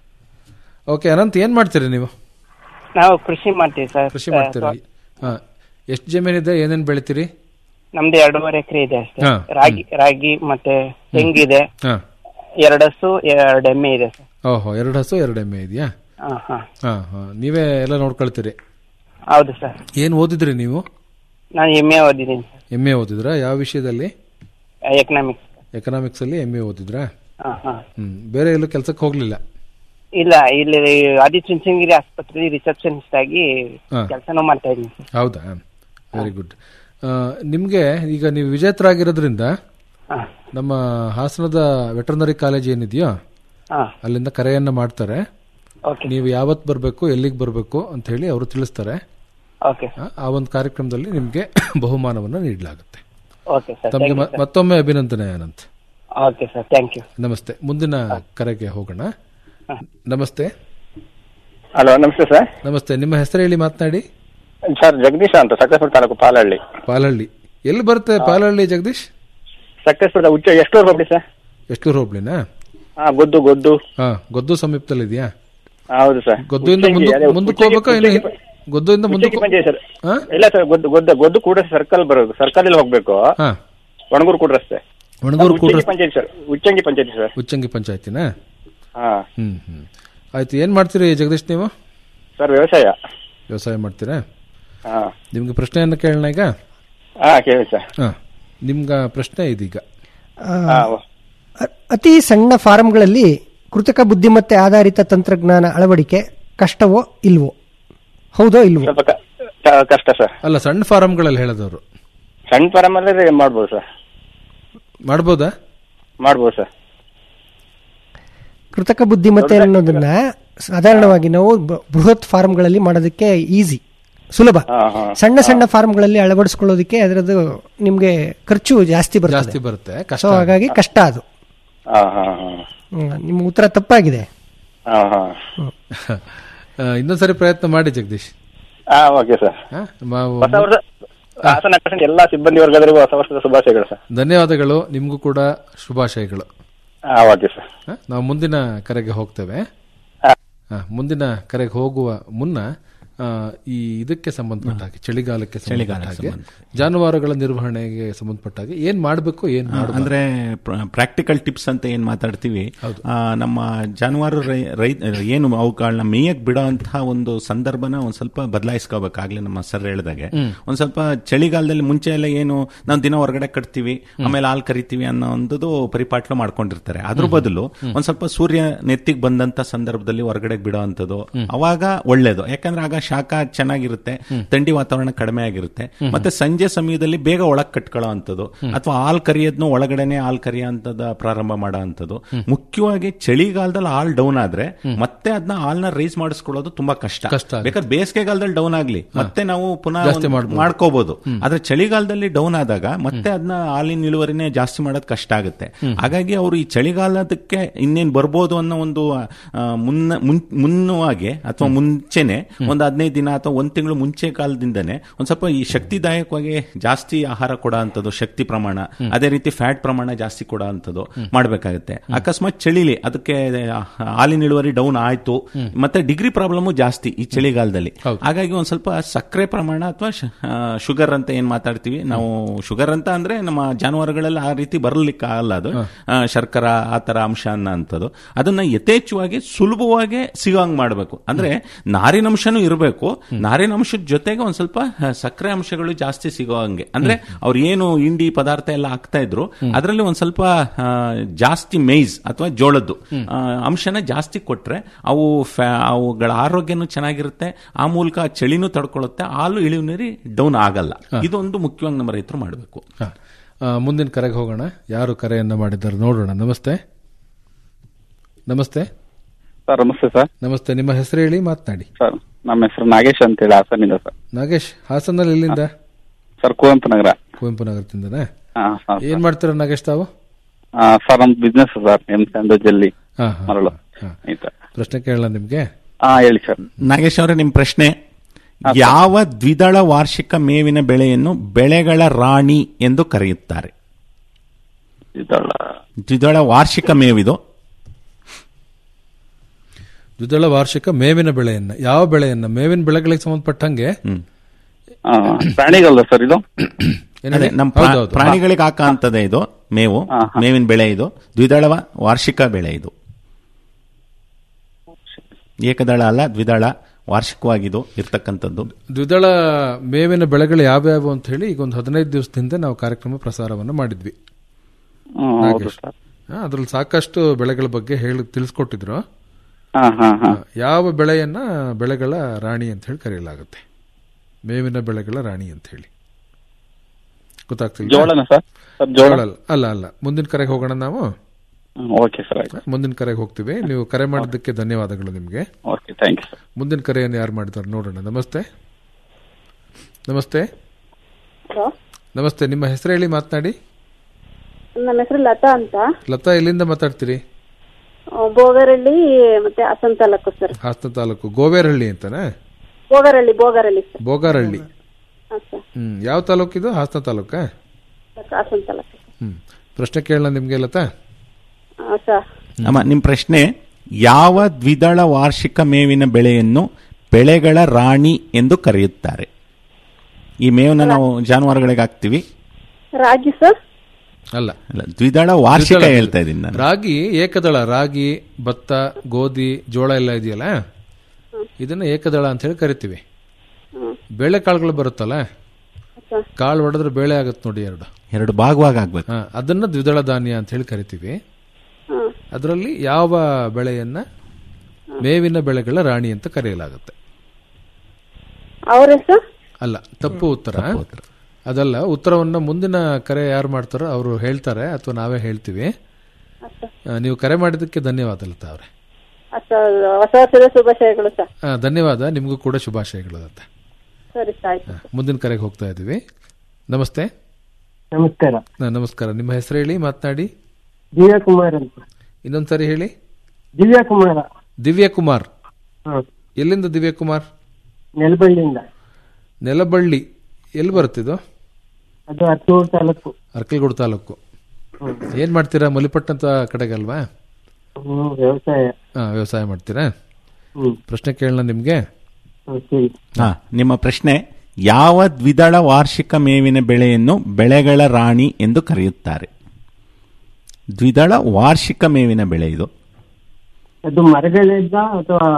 ಓಕೆ ಅನಂತ್ ಏನ್ ಮಾಡ್ತೀರಿ ನೀವು ನಾವು ಕೃಷಿ ಮಾಡ್ತೀವಿ ಸರ್ ಕೃಷಿ ಮಾಡ್ತೀರಾ ಹಾ ಎಷ್ಟು ಜಮೀನಿದೆ ಏನೇನ್ ಬೆಳಿತೀರಿ ನಮ್ದು ಎರಡೂವರೆ ಎಕರೆ ಇದೆ ಅಷ್ಟೇ ಹಾ. ರಾಗಿ ರಾಗಿ ಮತ್ತೆ ತೆಂಗಿದೆ ಹಾ ಎರಡು ಹಸು ಎರಡು ಎಮ್ಮೆ ಇದೆ ಸರ್ ಓಹೋ ಎರಡು ಹಸು ಎರಡು ಎಮ್ಮೆ ಇದೆಯಾ ಹಾ ಹಾ ಹಾ ಹಾ ನೀವೇ ಎಲ್ಲ ನೋಡ್ಕೊಳ್ತೀರಿ ಹೌದು ಸರ್ ಏನ್ ಓದಿದ್ರಿ ನೀವು ನಾನು ಎಮ್ಮೆ ಓದಿದ್ದೀನಿ ಸರ್ ಎಮ್ ಎ ಓದಿದ್ರಾ ಯಾವ ವಿಷಯದಲ್ಲಿ ಎಕನಾಮಿಕ್ಸ್ ಎಕನಾಮಿಕ್ಸ್ ಅಲ್ಲಿ ಎಮ್ ಎ ಓದಿದ್ರಾ ಹಾ ಹಾ ಹ್ಮ್ ಬೇರೆ ಎಲ್ಲೂ ಕೆಲ್ಸಕ್ಕೆ ಹೋಗ್ಲಿಲ್ಲ ಇಲ್ಲ ಇಲ್ಲಿ ಆದಿಚುಂಚನಗಿರಿ ಆಸ್ಪತ್ರೆಯಲ್ಲಿ ರಿಸೆಪ್ಷನಿಸ್ಟ್ ಆಗಿ ಹಾ. ಕೆಲಸನೂ ಮಾಡ್ತಾ ಇದ್ದೀನಿ ಸರ್ ಹೌದಾ ವೆರಿ ಗುಡ್ ನಿಮ್ಗೆ ಈಗ ನೀವು ವಿಜೇತರಾಗಿರೋದ್ರಿಂದ ಹಾ. ನಮ್ಮ ಹಾಸನದ ವೆಟರ್ನರಿ ಕಾಲೇಜ್ ಏನಿದೆಯೋ ಹಾ. ಅಲ್ಲಿಂದ ಕರೆಯನ್ನ ಮಾಡ್ತಾರೆ ಓಕೆ ನೀವು ಯಾವತ್ ಬರಬೇಕು ಎಲ್ಲಿಗೆ ಬರಬೇಕು ಅಂತ ಹೇಳಿ ಅವರು ತಿಳಿಸ್ತಾರೆ ಓಕೆ ಆ- ಆ ಒಂದು ಕಾರ್ಯಕ್ರಮದಲ್ಲಿ ನಿಮ್ಗೆ ಬಹುಮಾನವನ್ನು ನೀಡಲಾಗುತ್ತೆ ಓಕೆ ಸರ್ ತಮಗೆ ಥ್ಯಾಂಕ್ ಯು ಮತ್ತೊಮ್ಮೆ ಅಭಿನಂದನೆ Anant okay sir thank you ನಮಸ್ತೆ ಮುಂದಿನ ಕರೆಗೆ ಹೋಗೋಣ ನಮಸ್ತೆ ಹಲೋ ನಮಸ್ತೆ ಸರ್ ನಮಸ್ತೆ ನಿಮ್ಮ ಹೆಸರು ಹೇಳಿ ಮಾತನಾಡಿ ಸರ್ ಜಗದೀಶ ಅಂತ ಸಕಲೇಶ್ಪುರ ತಾಲೂಕು ಪಾಲಹಳ್ಳಿ ಪಾಲಹಳ್ಳಿ ಎಲ್ಲಿ ಬರುತ್ತೆ ಪಾಲಹಳ್ಳಿ ಜಗದೀಶ್ ಸಕಲೇಶ್ಪುರದ ಉಚ್ಚ ಎಷ್ಟು ಹೋಗ್ಬಿಡಿ ಸರ್ ಎಷ್ಟು ಹೋಬ್ಳಿನಾ ಹಾ ಗೊದ್ದು ಗೊದ್ದು ಹಾ ಗೊದ್ದು ಸಮೀಪದಲ್ಲಿ ಇದೆಯಾ ಹೌದು ಸರ್ ಗೊದ್ದುಯಿಂದ ಉಚ್ಚಂಗಿ, ಮುಂದಕ್ಕೆ ಅದೇ ಮುಂದಕ್ಕೆ ಉಚ್ಚಂಗಿ- ಹೋಗ್ಬೇಕಾ ಇನ್ನು ಉಚ್ಚಂಗಿ- ಗೊದ್ದುಯಿಂದ ಉಚ್ಚಂಗಿ ಮುಂದಕ್ಕೆ ಪಂಚಾಯತ್ ಸರ್ ಹಾ? ಇಲ್ಲ ಸರ್ ಗೊದ್ದು ಗೊದ್ದು ಗೊದ್ದು ಕೂಡ ಸರ್ಕಲ್ ಬರೋದು ಸರ್ಕಲ್ ಅಲ್ಲಿ ಹೋಗ್ಬೇಕು ಹಾ ಒಣಗೂರು ಕೂಡ ರಸ್ತೆ ಒಣಗೂರು ಕೂಡ ಉಚ್ಚಂಗಿ ಪಂಚಾಯತ್ ಸರ್ ಉಚ್ಚಂಗಿ ಪಂಚಾಯತ್ ಸರ್ ಉಚ್ಚಂಗಿ ಪಂಚಾಯತಿನಾ ಹಾ ಹ್ಮ್ ಹ್ಮ್ ಆಯ್ತು ಏನ್ ಮಾಡ್ತೀರಿ ಜಗದೀಶ್ ನೀವು ಸರ್ ವ್ಯವಸಾಯ ವ್ಯವಸಾಯ ಮಾಡ್ತೀರಾ ಹಾ ನಿಮ್ಗೆ ಪ್ರಶ್ನೆಯನ್ನು ಕೇಳೋಣ ಈಗ ಹಾ ಕೇಳಿ ಸರ್ ಹಾ ನಿಮ್ಗ ಪ್ರಶ್ನೆ ಇದೀಗ ಆ, ಅ- ಅತಿ ಸಣ್ಣ ಫಾರಂಗಳಲ್ಲಿ ಕೃತಕ ಬುದ್ಧಿಮತ್ತೆ ಆಧಾರಿತ ತಂತ್ರಜ್ಞಾನ ಅಳವಡಿಕೆ ಕಷ್ಟವೋ ಇಲ್ವೋ ಹೌದೋ ಇಲ್ವೋ ಸ್ವಲ್ಪ ಕ- ಕ- ಕಷ್ಟ ಸರ್ ಅಲ್ಲ ಸಣ್ಣ ಫಾರಂಗಳಲ್ಲಿ ಹೇಳದವರು ಸಣ್ಣ ಫಾರಮಲ್ಲಿ ಮಾಡ್ಬೋದು ಸರ್ ಮಾಡ್ಬೋದಾ ಮಾಡ್ಬೋದು ಸರ್ ಕೃತಕ ಬುದ್ಧಿಮತ್ತೆ ಅನ್ನೋದನ್ನ ಸಾಧಾರಣವಾಗಿ ನಾವು ಬ- ಬೃಹತ್ ಫಾರ್ಮ್ಗಳಲ್ಲಿ ಮಾಡೋದಕ್ಕೆ ಈಸಿ ಸುಲಭ ಹಾ ಹಾ ಸಣ್ಣ ಸಣ್ಣ ಫಾರ್ಮ್ಗಳಲ್ಲಿ ಅಳವಡಿಸ್ಕೊಳ್ಳೋದಕ್ಕೆ ಅದರದ್ದು ನಿಮ್ಗೆ ಖರ್ಚು ಜಾಸ್ತಿ ಬರುತ್ತೆ ಜಾಸ್ತಿ ಬರುತ್ತೆ ಕಷ್ಟ ಸೊ ಹಾಗಾಗಿ ಕಷ್ಟ ಅದು ಹಾ ಹಾ ಹಾ ಹ್ಮ್, ನಿಮ್ಮ ಉತ್ತರ ತಪ್ಪಾಗಿದೆ ಹಾ ಹಾ ಆ, ಇನ್ನೊಂದ್ಸರಿ ಪ್ರಯತ್ನ ಮಾಡಿ ಜಗದೀಶ್ ಹಾ ಓಕೆ ಸರ್ ಹಾ? ಮಾ- ಹೊಸ ವರ್ಷ ಹಾಸನ ಅಕಾಡೆಮಿ ಎಲ್ಲಾ ಸಿಬ್ಬಂದಿ ವರ್ಗದವರಿಗೂ ಹೊಸ ವರ್ಷದ ಶುಭಾಶಯಗಳು ಸರ್ ಧನ್ಯವಾದಗಳು ನಿಮಗೂ ಕೂಡ ಶುಭಾಶಯಗಳು ಹಾ ಓಕೆ ಸರ್ ಹ? ನಾವು ಮುಂದಿನ ಕರೆಗೆ ಹೋಗ್ತೇವೆ ಹ, ಮುಂದಿನ ಕರೆಗೆ ಹೋಗುವ ಮುನ್ನ ಆ, ಈ ಇದಕ್ಕೆ ಸಂಬಂಧಪಟ್ಟ ಹಾಗೆ ಚಳಿಗಾಲಕ್ಕೆ ಸಂಬಂಧಪಟ್ಟ ಹಾಗೆ ಜಾನುವಾರುಗಳ ನಿರ್ವಹಣೆಗೆ ಸಂಬಂಧಪಟ್ಟ ಹಾಗೆ ಏನ್ ಮಾಡಬೇಕು ಏನ್ ಆ, ಅಂದ್ರೆ ಪ್ರಾಕ್ಟಿಕಲ್ ಟಿಪ್ಸ್ ಅಂತ ಏನ್ ಮಾತಾಡ್ತೀವಿ ಆ, ನಮ್ಮ ಜಾನುವಾರು ರೈ- ರೈ- ಏನು ಅವುಗಳನ್ನ ಮೇಯಕ್ ಬಿಡೋ ಅಂತಹ ಒಂದು ಸಂದರ್ಭನ ಒಂದ್ ಸ್ವಲ್ಪ ಬದಲಾಯಿಸ್ಕೋಬೇಕಾಗ್ಲಿ ನಮ್ಮ ಸರ್ ಹೇಳಿದಾಗೆ ಹ್ಮ್. ಒಂದ್ ಸ್ವಲ್ಪ ಚಳಿಗಾಲದಲ್ಲಿ ಮುಂಚೆ ಎಲ್ಲ ಏನು ನಾವು ದಿನ ಹೊರಗಡೆ ಕಟ್ತೀವಿ ಆಮೇಲೆ ಹಾಲು ಕರಿತೀವಿ ಅನ್ನೋ ಒಂದು ಪರಿಪಾಟ್ಲು ಮಾಡ್ಕೊಂಡಿರ್ತಾರೆ ಅದ್ರ ಹ್ಮ್. ಬದಲು ಒಂದ್ ಸ್ವಲ್ಪ ಸೂರ್ಯ ನೆತ್ತಿಗೆ ಬಂದಂತ ಸಂದರ್ಭದಲ್ಲಿ ಹೊರಗಡೆ ಬಿಡೋ ಅಂಥದ್ದು ಹ್ಮ್. ಅವಾಗ ಒಳ್ಳೇದು ಯಾಕಂದ್ರೆ ಆಗ ಶಾಖ ಚೆನ್ನಾಗಿರುತ್ತೆ ಥಂಡಿ ವಾತಾವರಣ ಕಡಿಮೆ ಆಗಿರುತ್ತೆ ಮತ್ತೆ ಸಂಜೆ ಸಮಯದಲ್ಲಿ ಬೇಗ ಒಳಗ್ ಕಟ್ಕೊಳ್ಳೋ ಅಂಥದ್ದು ಅಥವಾ ಹಾಲ್ ಕರಿಯೋದ್ನು ಒಳಗಡೆನೆ ಹಾಲ್ ಕರಿಯೋ ಅಂತದ ಪ್ರಾರಂಭ ಮಾಡೋ ಅಂಥದ್ದು ಮುಖ್ಯವಾಗಿ ಚಳಿಗಾಲದಲ್ಲಿ ಹಾಲ್ ಡೌನ್ ಆದ್ರೆ ಮತ್ತೆ ಅದನ್ನ ಹಾಲ್ನ ರೈಸ್ ಮಾಡಿಸ್ಕೊಳ್ಳೋದು ತುಂಬಾ ಕಷ್ಟ ಬೇಕಾದ್ರೆ ಬೇಸಿಗೆಗಾಲದಲ್ಲಿ ಡೌನ್ ಆಗ್ಲಿ ಮತ್ತೆ ನಾವು ಪುನಃ ಜಾಸ್ತಿ ಒಂದು ಮಾಡ್ಬೋದು. ಮಾಡ್ಕೋಬಹುದು ಆದ್ರೆ ಚಳಿಗಾಲದಲ್ಲಿ ಡೌನ್ ಆದಾಗ ಮತ್ತೆ ಅದನ್ನ ಹಾಲಿನ ಇಳುವರಿನೇ ಜಾಸ್ತಿ ಮಾಡೋದು ಕಷ್ಟ ಆಗುತ್ತೆ ಹಾಗಾಗಿ ಅವರು ಈ ಚಳಿಗಾಲದಕ್ಕೆ ಇನ್ನೇನ್ ಬರ್ಬೋದು ಅನ್ನೋ ಒಂದು ಆ, ಮುನ್ನ ಮುನ್- ಮುನ್ನವಾಗಿ ಅಥವಾ ಮುಂಚೆನೆ ಒಂದು ಹದಿನೈದು ದಿನ ಅಥವಾ ಒಂದ್ ತಿಂಗಳು ಮುಂಚೆ ಕಾಲದಿಂದನೇ ಒಂದ್ ಸ್ವಲ್ಪ ಈ ಶಕ್ತಿದಾಯಕವಾಗಿ ಜಾಸ್ತಿ ಆಹಾರ ಕೊಡೋ ಅಂಥದ್ದು ಶಕ್ತಿ ಪ್ರಮಾಣ ಅದೇ ರೀತಿ ಫ್ಯಾಟ್ ಪ್ರಮಾಣ ಜಾಸ್ತಿ ಕೊಡೋ ಅಂಥದ್ದು ಮಾಡ್ಬೇಕಾಗುತ್ತೆ ಅಕಸ್ಮಾತ್ ಚಳಿಲಿ ಅದಕ್ಕೆ ಆ, ಹಾಲಿನ ಇಳುವರಿ ಡೌನ್ ಆಯ್ತು ಮತ್ತೆ ಡಿಗ್ರಿ ಪ್ರಾಬ್ಲಮ್ ಜಾಸ್ತಿ ಈ ಚಳಿಗಾಲದಲ್ಲಿ ಹಾಗಾಗಿ ಒಂದ್ ಸ್ವಲ್ಪ ಸಕ್ಕರೆ ಪ್ರಮಾಣ ಅಥವಾ ಶುಗರ್ ಅಂತ ಏನ್ ಮಾತಾಡ್ತೀವಿ ನಾವು ಶುಗರ್ ಅಂತ ಅಂದ್ರೆ ನಮ್ಮ ಜಾನುವಾರುಗಳಲ್ಲಿ ಆ ರೀತಿ ಬರಲಿಕ್ಕೆ ಆಗಲ್ಲ ಅದು ಆ, ಶರ್ಕರ ಆ ತರ ಅಂಶ ಅನ್ನೋ ಅಂಥದ್ದು ಅದನ್ನ ಯಥೇಚ್ಛವಾಗಿ ಸುಲಭವಾಗಿ ಸಿಗೋಂಗ್ ಮಾಡಬೇಕು ಅಂದ್ರೆ ನಾರಿನಂಶನೂ ಇರಬೇಕು ನಾರಿನಂಶದ ಜೊತೆಗೆ ಒಂದ್ ಸ್ವಲ್ಪ ಆ, ಸಕ್ಕರೆ ಅಂಶಗಳು ಜಾಸ್ತಿ ಸಿಗೋ ಹಂಗೆ ಅಂದ್ರೆ ಅವ್ರು ಏನು ಇಂಡಿ ಪದಾರ್ಥ ಎಲ್ಲ ಹಾಕ್ತಾ ಇದ್ರು ಅದರಲ್ಲಿ ಒಂದ್ ಸ್ವಲ್ಪ ಆ, ಜಾಸ್ತಿ ಮೇಯ್ಸ್ ಅಥವಾ ಜೋಳದ್ದು ಆ, ಅಂಶನ ಜಾಸ್ತಿ ಕೊಟ್ರೆ ಅವು ಫ್ಯಾ- ಅವುಗಳ ಆರೋಗ್ಯನೂ ಚೆನ್ನಾಗಿರುತ್ತೆ ಆ ಮೂಲಕ ಚಳಿನೂ ತಡ್ಕೊಳ್ಳುತ್ತೆ ಹಾಲು ಇಳುವರಿ ಡೌನ್ ಆಗಲ್ಲ ಇದೊಂದು ಮುಖ್ಯವಾಗಿ ನಮ್ಮ ರೈತರು ಮಾಡಬೇಕು ಆ, ಮುಂದಿನ ಕರೆಗೆ ಹೋಗೋಣ ಯಾರು ಕರೆಯನ್ನ ಮಾಡಿದ್ದಾರೆ ನೋಡೋಣ ನಮಸ್ತೆ ನಮಸ್ತೆ ಸರ್ ನಮಸ್ತೆ ಸರ್ ನಮಸ್ತೆ ನಿಮ್ಮ ಹೆಸರು ಹೇಳಿ ಮಾತನಾಡಿ ಸರ್ ನಮ್ಮ ಹೆಸರು ನಾಗೇಶ್ ಅಂತೇಳಿ ಹಾಸನಿಂದ ಸರ್ ನಾಗೇಶ್ ಹಾಸನಲ್ಲಿ ಎಲ್ಲಿಂದ ಸರ್ ಕುವೆಂಪು ನಗರ ಕುವೆಂಪು ನಗರದಿಂದನೇ ಹಾ ಸರ್ ಏನ್ ಮಾಡ್ತೀರಾ ನಾಗೇಶ್ ತಾವು ಆ, ಸರ್ ನಮ್ದು ಬಿಸ್ನೆಸ್ ಸರ್ ಎಂ ಸ್ಯಾಂಡೋಜಲ್ಲಿ ಹಾ, ಹಾ, ಮರಳು ಹಾ. ಆಯ್ತಾ ಪ್ರಶ್ನೆ ಕೇಳಲ್ಲ ನಿಮ್ಗೆ ಹಾ ಹೇಳಿ ಸರ್ ನಾಗೇಶ್ ಅವರೇ ನಿಮ್ಮ ಪ್ರಶ್ನೆ ಯಾವ ದ್ವಿದಳ ವಾರ್ಷಿಕ ಮೇವಿನ ಬೆಳೆಯನ್ನು ಬೆಳೆಗಳ ರಾಣಿ ಎಂದು ಕರೆಯುತ್ತಾರೆ ದ್ವಿದಳ ದ್ವಿದಳ ವಾರ್ಷಿಕ ಮೇವಿದು ದ್ವಿದಳ ವಾರ್ಷಿಕ ಮೇವಿನ ಬೆಳೆಯನ್ನ ಯಾವ ಬೆಳೆಯನ್ನ ಮೇವಿನ ಬೆಳೆಗಳಿಗೆ ಸಂಬಂಧಪಟ್ಟಂಗೆ ಆ, ಪ್ರಾಣಿಗಲ್ದ ಸರ್ ಇದು ಏನ್ ಅದೇ ಹೇಳಿ? ನಮ್ಮ ಪ್ರಾ- ಹೌದೌದು. ಪ್ರಾಣಿಗಳಿಗೆ ಹಾಕಂತದೆ ಇದು ಮೇವು ಮೇವಿನ ಬೆಳೆ ಇದು ದ್ವಿದಳ ವಾರ್ಷಿಕ ಬೆಳೆ ಇದು ಏಕದಳ ಅಲ್ಲ ದ್ವಿದಳ ವಾರ್ಷಿಕವಾಗಿದು ಇರ್ತಕ್ಕಂಥದ್ದು ದ್ವಿದಳ ಮೇವಿನ ಬೆಳೆಗಳು ಯಾವ್ಯಾವು ಅಂತ ಹೇಳಿ ಈಗ ಒಂದು ಹದಿನೈದು ದಿವಸದಿಂದ ನಾವು ಕಾರ್ಯಕ್ರಮ ಪ್ರಸಾರವನ್ನು ಮಾಡಿದ್ವಿ ಹ್ಮ್, ಹೌದು ನಾಗೇಶ್. ಹಾ, ಅದ್ರಲ್ಲಿ ಸಾಕಷ್ಟು ಬೆಳೆಗಳ ಬಗ್ಗೆ ಹೇಳಿ ತಿಳಿಸ್ಕೊಟ್ಟಿದ್ರು ಹಾ ಹಾ ಹಾ ಯಾವ ಬೆಳೆಯನ್ನ ಬೆಳೆಗಳ ರಾಣಿ ಅಂತ ಹೇಳಿ ಕರೆಯಲಾಗುತ್ತೆ ಮೇವಿನ ಬೆಳೆಗಳ ರಾಣಿ ಅಂತ ಹೇಳಿ ಗೊತ್ತಾಗ್ತಿಲ್ಲ ಜೋಳನ ಸರ್ ಸರ್ ಜೋಳ ಅಲ್ಲ ಅಲ್ಲ ಅಲ್ಲ ಮುಂದಿನ ಕರೆಗೆ ಹೋಗೋಣ ನಾವು ಓಕೆ ಸರ್ ಆಯ್ತು ಮುಂದಿನ ಕರೆಗೆ ಹೋಗ್ತೀವಿ ನೀವು ಕರೆ ಮಾಡಿದ್ದಕ್ಕೆ ಧನ್ಯವಾದಗಳು ನಿಮಗೆ ಓಕೆ ಥ್ಯಾಂಕ್ ಯು ಸರ್ ಮುಂದಿನ ಕರೆಯನ್ನು ಯಾರು ಮಾಡಿದ್ದಾರೆ ನೋಡೋಣ ನಮಸ್ತೆ ನಮಸ್ತೆ ನಮಸ್ತೆ ನಿಮ್ಮ ಹೆಸರು ಹೇಳಿ ಮಾತನಾಡಿ ನನ್ನ ಹೆಸರು ಲತಾ ಅಂತ ಲತಾ ಎಲ್ಲಿಂದ ಮಾತಾಡ್ತೀರಿ ಆ, ಬೋಗರಳ್ಳಿ ಮತ್ತೆ ಹಾಸನ ತಾಲೂಕು ಸರ್ ಹಾಸನ ತಾಲೂಕು ಗೋವೇರಹಳ್ಳಿ ಅಂತನಾ ಬೋಗರಳ್ಳಿ ಬೋಗರಳ್ಳಿ ಸರ್ ಬೋಗಾರಹಳ್ಳಿ ಹಾಂ ಸರ್ ಹ್ಮ್ ಯಾವ ತಾಲೂಕಿದು ಹಾಸನ ತಾಲೂಕಾ ಹಾಸನ ತಾಲೂಕು ಹ್ಮ್ ಪ್ರಶ್ನೆ ಕೇಳೋಣ ನಿಮ್ಗೆ ಲತಾ ಹಾಂ ಸರ್ ಅಮ್ಮ ನಿಮ್ಮ ಪ್ರಶ್ನೆ ಯಾವ ದ್ವಿದಳ ವಾರ್ಷಿಕ ಮೇವಿನ ಬೆಳೆಯನ್ನು ಬೆಳೆಗಳ ರಾಣಿ ಎಂದು ಕರೆಯುತ್ತಾರೆ ಈ ಮೇವನ್ನ ನಾವು ಜಾನುವಾರುಗಳಿಗೆ ಹಾಕ್ತಿವಿ ರಾಗಿ ಸರ್ ಅಲ್ಲ ಅಲ್ಲ ದ್ವಿದಳ ವಾರ್ಷಿಕ ದ್ವಿದಳ ಹೇಳ್ತಾ ಇದ್ದೀನಿ ನಾನು ರಾಗಿ ಏಕದಳ ರಾಗಿ ಭತ್ತ ಗೋಧಿ ಜೋಳ ಎಲ್ಲ ಇದೆಯಲ್ಲ ಇದನ್ನ ಏಕದಳ ಅಂತ ಹೇಳಿ ಕರಿತೀವಿ ಬೇಳೆ ಕಾಳುಗಳು ಬರುತ್ತಲ್ಲ ಕಾಳು ಹೊಡೆದ್ರೆ ಬೇಳೆ ಆಗತ್ತೆ ನೋಡಿ ಎರಡು ಎರಡು ಭಾಗವಾಗಿ ಆಗ್ಬೇಕು ಹಾ, ಅದನ್ನ ದ್ವಿದಳ ಧಾನ್ಯ ಅಂತ ಹೇಳಿ ಕರಿತೀವಿ ಅದರಲ್ಲಿ ಯಾವ ಬೆಳೆಯನ್ನ ಮೇವಿನ ಬೆಳೆಗಳ ರಾಣಿ ಅಂತ ಕರೆಯಲಾಗುತ್ತೆ ಅವ್ರ ಹೆಸರು ಅಲ್ಲ ತಪ್ಪು ಉತ್ತರ ಅದಲ್ಲ ಉತ್ತರವನ್ನ ಮುಂದಿನ ಕರೆ ಯಾರು ಮಾಡ್ತಾರೋ ಅವರು ಹೇಳ್ತಾರೆ ಅಥವಾ ನಾವೇ ಹೇಳ್ತೀವಿ ಆ, ನೀವು ಕರೆ ಮಾಡಿದ್ದಕ್ಕೆ ಧನ್ಯವಾದ ಲತಾ ಅವರೇ ಸರ್ ಹೊಸ ವರ್ಷದ ಶುಭಾಶಯಗಳು ಸರ್ ಆ, ಧನ್ಯವಾದ ನಿಮಗೂ ಕೂಡ ಶುಭಾಶಯಗಳು ಲತಾ ಸರಿ ಸರ್ ಆಯ್ತು ಮುಂದಿನ ಕರೆಗೆ ಹೋಗ್ತಾ ಇದ್ದೀವಿ ನಮಸ್ತೆ ನಮಸ್ಕಾರ ಆ, ನಮಸ್ಕಾರ ನಿಮ್ಮ ಹೆಸರು ಹೇಳಿ ಮಾತನಾಡಿ ದಿವ್ಯಾ ಕುಮಾರ್ ಅಂತ ಇನ್ನೊಂದ್ಸರಿ ಹೇಳಿ ದಿವ್ಯಾ ಕುಮಾರ ದಿವ್ಯ ಕುಮಾರ್ ಹ್ಮ್. ಎಲ್ಲಿಂದ ದಿವ್ಯ ಕುಮಾರ್ ನೆಲಬಳ್ಳಿಯಿಂದ ನೆಲಬಳ್ಳಿ ಎಲ್ಲಿ ಬರುತ್ತಿದ್ದು ಅದು ಹತ್ತೂರು ತಾಲೂಕು ಅರ್ಕಲ್ಗೂಡು ತಾಲೂಕು ಏನ್ ಮಾಡ್ತೀರಾ ಮಲಿಪಟ್ಟಂತ ಕಡೆಗಲ್ವಾ ಹ್ಮ್ ವ್ಯವಸಾಯ ಹಾ ವ್ಯವಸಾಯ ಮಾಡ್ತೀರಾ ಹ್ಮ್ ಪ್ರಶ್ನೆ ಕೇಳೋಣ ನಿಮ್ಗೆ ಹ್ಮ್, ಸರಿ ಹಾ ನಿಮ್ಮ ಪ್ರಶ್ನೆ ಯಾವ ದ್ವಿದಳ ವಾರ್ಷಿಕ ಮೇವಿನ ಬೆಳೆಯನ್ನು ಬೆಳೆಗಳ ರಾಣಿ ಎಂದು ಕರೆಯುತ್ತಾರೆ ದ್ವಿದಳ ವಾರ್ಷಿಕ ಮೇವಿನ ಬೆಳೆ ಇದು ಅದು ಮರಗಳಿಂದ ಅಥವಾ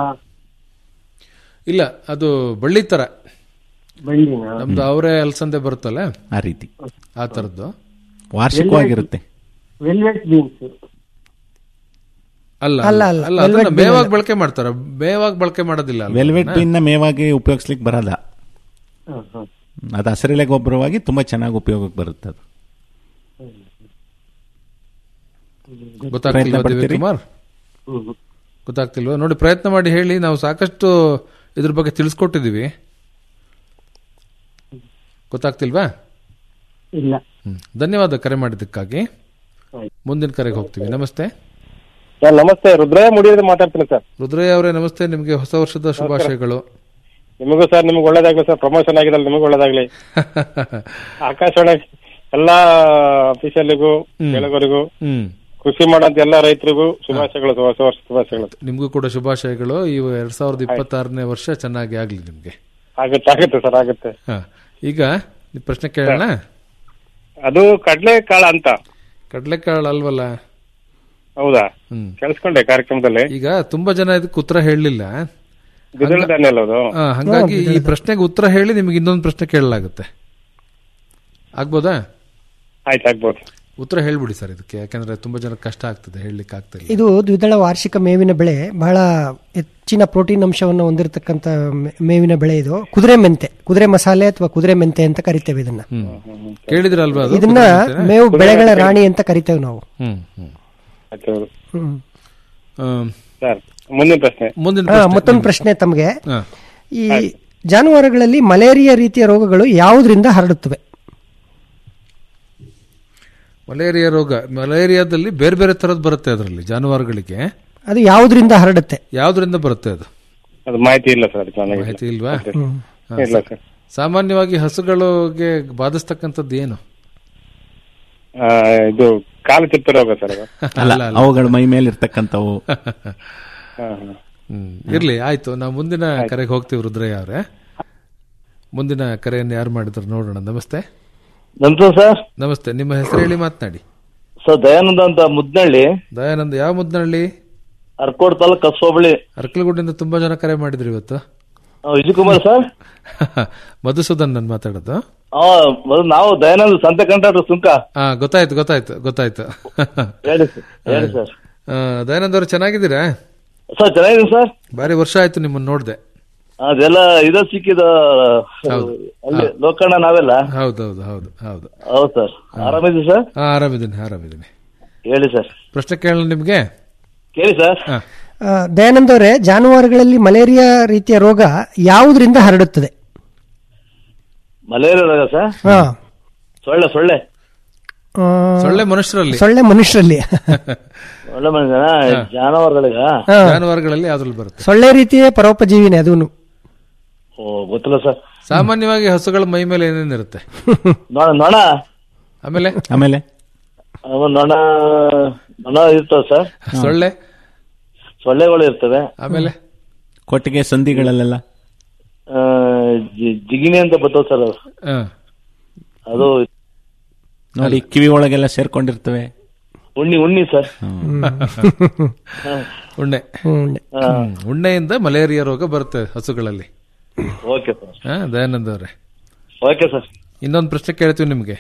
ಇಲ್ಲ ಅದು ಬಳ್ಳಿ ತರ ಬಳ್ಳಿನ ನಮ್ದು ಅವರೇ ಅಲಸಂದೆ ಬರುತ್ತಲ್ಲ ಆ ರೀತಿ ಆ ತರದ್ದು ವಾರ್ಷಿಕವಾಗಿರುತ್ತೆ ವೆಲ್ವೆಟ್ ಬೀನ್ಸ್ ಅಲ್ಲ ಅಲ್ಲ, ಅಲ್ಲ ಅಲ್ಲ. ಅಲ್ಲ ಅದನ್ನ Velvet bean ಮೇವಾಗಿ ಅಲ್ಲ. ಬಳಕೆ ಮಾಡ್ತಾರ ಮೇವಾಗಿ ಬಳಕೆ ಮಾಡೋದಿಲ್ಲ ಅಲ್ವಾ ವೆಲ್ವೆಟ್ ಅದನ್ನ? ಬಿನ್ನ ಮೇವಾಗಿ ಉಪಯೋಗಿಸ್ಲಿಕ್ಕೆ ಬರಲ್ಲ ಹ್ಮ್, ಹ್ಮ್. ಅದು ಹಸಿರೆಲೆ ಗೊಬ್ಬರವಾಗಿ ತುಂಬಾ ಚೆನ್ನಾಗಿ ಉಪಯೋಗಕ್ಕೆ ಬರುತ್ತೆ ಅದು ಗೊತ್ತಾಗ್ತಿಲ್ವಾ ಪ್ರಯತ್ನ ದಿವ್ಯ ಪಡ್ತೀರಿ? ಕುಮಾರ್ ಹ್ಮ್, ಹ್ಮ್. ಗೊತ್ತಾಗ್ತಿಲ್ವಾ ನೋಡಿ ಪ್ರಯತ್ನ ಮಾಡಿ ಹೇಳಿ ನಾವು ಸಾಕಷ್ಟು ಇದ್ರ ಬಗ್ಗೆ ತಿಳಿಸ್ಕೊಟ್ಟಿದೀವಿ ಗೊತ್ತಾಗ್ತಿಲ್ವಾ ಇಲ್ಲ ಹ್ಮ್. ಧನ್ಯವಾದ ಕರೆ ಮಾಡಿದ್ದಕ್ಕಾಗಿ ಮುಂದಿನ ಕರೆಗೆ ಹೋಗ್ತೀವಿ ನಮಸ್ತೆ ಸರ್ ನಮಸ್ತೆ ರುದ್ರಯ್ಯ ಮುಡಿಯೋದು ಮಾತಾಡ್ತೀನಿ ಸರ್ ರುದ್ರಯ್ಯ ಅವರೇ ನಮಸ್ತೆ ನಿಮಗೆ ಹೊಸ ವರ್ಷದ ಶುಭಾಶಯಗಳು ನಿಮಗೂ ಸರ್ ನಿಮ್ಗೆ ಒಳ್ಳೇದಾಗ್ಲಿ ಸರ್ ಪ್ರಮೋಷನ್ ಆಗಿದಲ್ಲ ನಿಮಗೂ ಒಳ್ಳೇದಾಗ್ಲಿ ಆಕಾಶವಾಣಿ ಎಲ್ಲಾ ಅಫಿಷಿಯಲ್ಗೂ ಹ್ಮ್. ಕೇಳಗೋರಿಗೂ ಹ್ಮ್ ಕೃಷಿ ಮಾಡೋಂತ ಎಲ್ಲಾ ರೈತರಿಗೂ ಶುಭಾಶಯಗಳು ಸರ್, ಹೊಸ ವರ್ಷ ಶುಭಾಶಯಗಳು ನಿಮಗೂ ಕೂಡ ಶುಭಾಶಯಗಳು ಈ ಎರಡ್ ಸಾವಿರದ ಇಪ್ಪತ್ತಾರನೇ ವರ್ಷ ಚೆನ್ನಾಗಿ ಆಗ್ಲಿ ನಿಮ್ಗೆ ಆಗುತ್ತೆ ಆಗುತ್ತೆ ಸರ್ ಆಗುತ್ತೆ ಹ. ಈಗ ಈ ಪ್ರಶ್ನೆ ಕೇಳೋಣ ಅದು ಕಡ್ಲೆ ಕಾಳ ಅಂತ ಕಡ್ಲೆಕಾಳು ಅಲ್ವಲ್ಲ ಹೌದಾ ಹ್ಮ್ ಕೇಳಿಸ್ಕೊಂಡೆ ಕಾರ್ಯಕ್ರಮದಲ್ಲಿ ಈಗ ತುಂಬಾ ಜನ ಇದಕ್ಕೆ ಉತ್ತರ ಹೇಳಲಿಲ್ಲ ದ್ವಿದಳ ಧಾನ್ಯ ಅಲ್ಲ ಅದು ಆ, ಹಂಗಾಗಿ ಈ ಪ್ರಶ್ನೆಗೆ ಉತ್ತರ ಹೇಳಿ ನಿಮಗೆ ಇನ್ನೊಂದು ಪ್ರಶ್ನೆ ಕೇಳಲಾಗುತ್ತೆ ಆಗ್ಬೋದಾ ಆಯ್ತು ಆಗ್ಬೋದು ಉತ್ತರ ಹೇಳ್ಬಿಡಿ ಸರ್ ಇದಕ್ಕೆ ಯಾಕಂದ್ರೆ ತುಂಬಾ ಜನ ಕಷ್ಟ ಆಗ್ತದೆ ಹೇಳಲಿಕ್ಕೆ ಆಗ್ತಾ ಇಲ್ಲ ಇದು ದ್ವಿದಳ ವಾರ್ಷಿಕ ಮೇವಿನ ಬೆಳೆ ಬಹಳ ಹೆಚ್ಚಿನ ಪ್ರೋಟೀನ್ ಅಂಶವನ್ನು ಹೊಂದಿರತಕ್ಕಂತ ಮೇ- ಮೇವಿನ ಬೆಳೆ ಇದು ಕುದುರೆ ಮೆಂತೆ ಕುದುರೆ ಮಸಾಲೆ ಅಥವಾ ಕುದುರೆ ಮೆಂತೆ ಅಂತ ಕರಿತೇವೆ ಇದನ್ನ ಕೇಳಿದ್ರಲ್ವಾ ಅದು? ಇದನ್ನ ಕುದುರೆ ಮೆಂತೆನಾ? ಮೇವು ಬೆಳೆಗಳ ರಾಣಿ ಅಂತ ಕರಿತೇವೆ ನಾವು ಹ್ಮ್ ಹ್ಮ್ ಆಯ್ತು ಹೌದು ಹ್ಮ್. ಆಮ್, ಸರ್ ಮುಂದಿನ ಪ್ರಶ್ನೆ ಮುಂದಿನ ಆ, ಪ್ರಶ್ನೆ ಮತ್ತೊಂದು ಪ್ರಶ್ನೆ ತಮಗೆ ಹಾ. ಈ ಜಾನುವಾರುಗಳಲ್ಲಿ ಮಲೇರಿಯಾ ರೀತಿಯ ರೋಗಗಳು ಯಾವುದರಿಂದ ಹರಡುತ್ತವೆ ಮಲೇರಿಯಾ ರೋಗ ಮಲೇರಿಯಾದಲ್ಲಿ ಬೇರೆ ಬೇರೆ ತರದ್ ಬರುತ್ತೆ ಅದರಲ್ಲಿ ಜಾನುವಾರುಗಳಿಗೆ ಅದು ಯಾವುದರಿಂದ ಹರಡುತ್ತೆ ಯಾವ್ದ್ರಿಂದ ಬರುತ್ತೆ ಅದು ಅದು ಮಾಹಿತಿ ಇಲ್ಲ ಸರ್ ಅದಕ್ಕೆ ನನಗೆ ಮಾಹಿತಿ ಇಲ್ವಾ ಹ್ಮ್. ಹಾ, ಇಲ್ಲ ಸಾ- ಸರ್ ಸಾಮಾನ್ಯವಾಗಿ ಹಸುಗಳಿಗೆ ಬಾಧಿಸ್ತಕ್ಕಂಥದ್ದು ಏನು ಆ, ಇದು ಕಾಲು ಚಿಪ್ಪೆ ರೋಗ ಸರ್ ಅದು ಅಲ್ಲ ಅವುಗಳ ಮೈ ಮೇಲೆ ಇರ್ತಕ್ಕಂಥವು ಹಾ, ಹಾ. ಹ್ಮ್ ಇರ್ಲಿ ಆಯ್ತು ನಾವು ಮುಂದಿನ ಕರೆಗೆ ಹೋಗ್ತೀವಿ ರುದ್ರಯ್ಯ ಅವರೇ ಮುಂದಿನ ಕರೆಯನ್ನು ಯಾರು ಮಾಡಿದ್ರು ನೋಡೋಣ ನಮಸ್ತೆ ನಮಸ್ತೆ ಸರ್ ನಮಸ್ತೆ ನಿಮ್ಮ ಹೆಸರು ಹೇಳಿ ಮಾತನಾಡಿ ಸರ್ ದಯಾನಂದ ಅಂತ ಮುದ್ನಳ್ಳಿ ದಯಾನಂದ್ ಯಾವ ಮುದ್ನಹಳ್ಳಿ ಅರ್ಕೋಡ್ ತಾಲೂಕ್ ಕಸೋಬಳಿ ಅರ್ಕಲಗುಡ್ಡಿಂದ ತುಂಬಾ ಜನ ಕರೆ ಮಾಡಿದ್ರು ಇವತ್ತು ವಿಜಯ್ ಕುಮಾರ್ ಸರ್ ಮಧುಸೂದನ್ ನಾನು ಮಾತಾಡೋದು ಆ, ಮೊದಲು ನಾವು ದಯಾನಂದ ಸಂತೆ ಕಂಟ್ರಾಕ್ಟರ್ ಸುಂಕ ಹಾ ಗೊತ್ತಾಯ್ತು ಗೊತ್ತಾಯ್ತು ಗೊತ್ತಾಯ್ತು ಹೇಳಿ ಸರ್ ಹೇಳಿ ಸರ್ ಆ, ದಯಾನಂದ್ ಅವರು ಚೆನ್ನಾಗಿದ್ದೀರಾ ಸರ್ ಚೆನ್ನಾಗಿದೆ ಸರ್ ಬಾರಿ ವರ್ಷ ಆಯ್ತು ನಿಮ್ಮನ್ನ ನೋಡ್ದೆ ಅದೆಲ್ಲ ಇದು ಸಿಕ್ಕಿದ ಹೌದು. ಅಲ್ಲಿ ಲೋಕಣ್ಣ ನಾವೆಲ್ಲ ಹೌದೌದು ಹೌದು ಹೌದು ಹೌದು ಸರ್ ಆರಾಮಿದ್ದೀವಿ ಸರ್ ಹಾ ಆರಾಮಿದ್ದೀನಿ ಆರಾಮಿದ್ದೀನಿ ಹೇಳಿ ಸರ್ ಪ್ರಶ್ನೆ ಕೇಳೋಣ ನಿಮ್ಗೆ ಕೇಳಿ ಸರ್ ಆ, ದಯಾನಂದ್ ಅವರೇ ಜಾನುವಾರುಗಳಲ್ಲಿ ಮಲೇರಿಯಾ ರೀತಿಯ ರೋಗ ಯಾವುದರಿಂದ ಹರಡುತ್ತದೆ ಮಲೇರಿಯಾ ರೋಗ ಸರ್ ಹಾ. ಸೊಳ್ಳೆ ಸೊಳ್ಳೆ ಆ, ಸೊಳ್ಳೆ ಮನುಷ್ಯರಲ್ಲಿ ಸೊಳ್ಳೆ ಮನುಷ್ಯರಲ್ಲಿ ಒಳ್ಳೆ ಮನುಷ್ಯನ ಜಾನುವಾರುಗಳಿಗ ಹಾ. ಜಾನುವಾರುಗಳಲ್ಲಿ ಯಾವ್ದ್ರಲ್ಲಿ ಬರುತ್ತೆ ಸೊಳ್ಳೆ ರೀತಿಯ ಪರೋಪಜೀವಿನೇ ಅದೂನು ಓ ಗೊತ್ತಿಲ್ಲ ಸರ್ ಸಾಮಾನ್ಯವಾಗಿ ಹಸುಗಳ ಮೈ ಮೇಲೆ ಏನೇನಿರುತ್ತೆ ನೊಣ ನೊಣ ಆಮೇಲೆ ಆಮೇಲೆ ಅವ ನೊಣ ನೊಣ ಇರ್ತವೆ ಸರ್ ಸೊಳ್ಳೆ ಸೊಳ್ಳೆಗಳು ಇರ್ತವೆ ಆಮೇಲೆ ಕೊಟ್ಟಿಗೆ ಸಂಧಿಗಳಲ್ಲೆಲ್ಲ ಆ, ಜಿ- ಜಿಗಿಣಿ ಅಂತ ಬರ್ತವೆ ಸರ್ ಅದು. ಹಾ. ಅದು ನೋಡಿ ಕಿವಿ ಒಳಗೆಲ್ಲ ಸೇರ್ಕೊಂಡಿರ್ತವೆ ಉಣ್ಣಿ ಉಣ್ಣಿ ಸರ್ ಉಣ್ಣೆ ಉಣ್ಣೆ. ಹ್ಮ್. ಉಣ್ಣೆಯಿಂದ ಮಲೇರಿಯಾ ರೋಗ ಬರುತ್ತೆ ಹಸುಗಳಲ್ಲಿ ಓಕೆ ಸರ್ ಹಾ ದಯಾನಂದ್ ಅವರೇ ಓಕೆ ಸರ್ ಇನ್ನೊಂದು ಪ್ರಶ್ನೆ ಕೇಳ್ತೀವಿ ನಿಮ್ಗೆ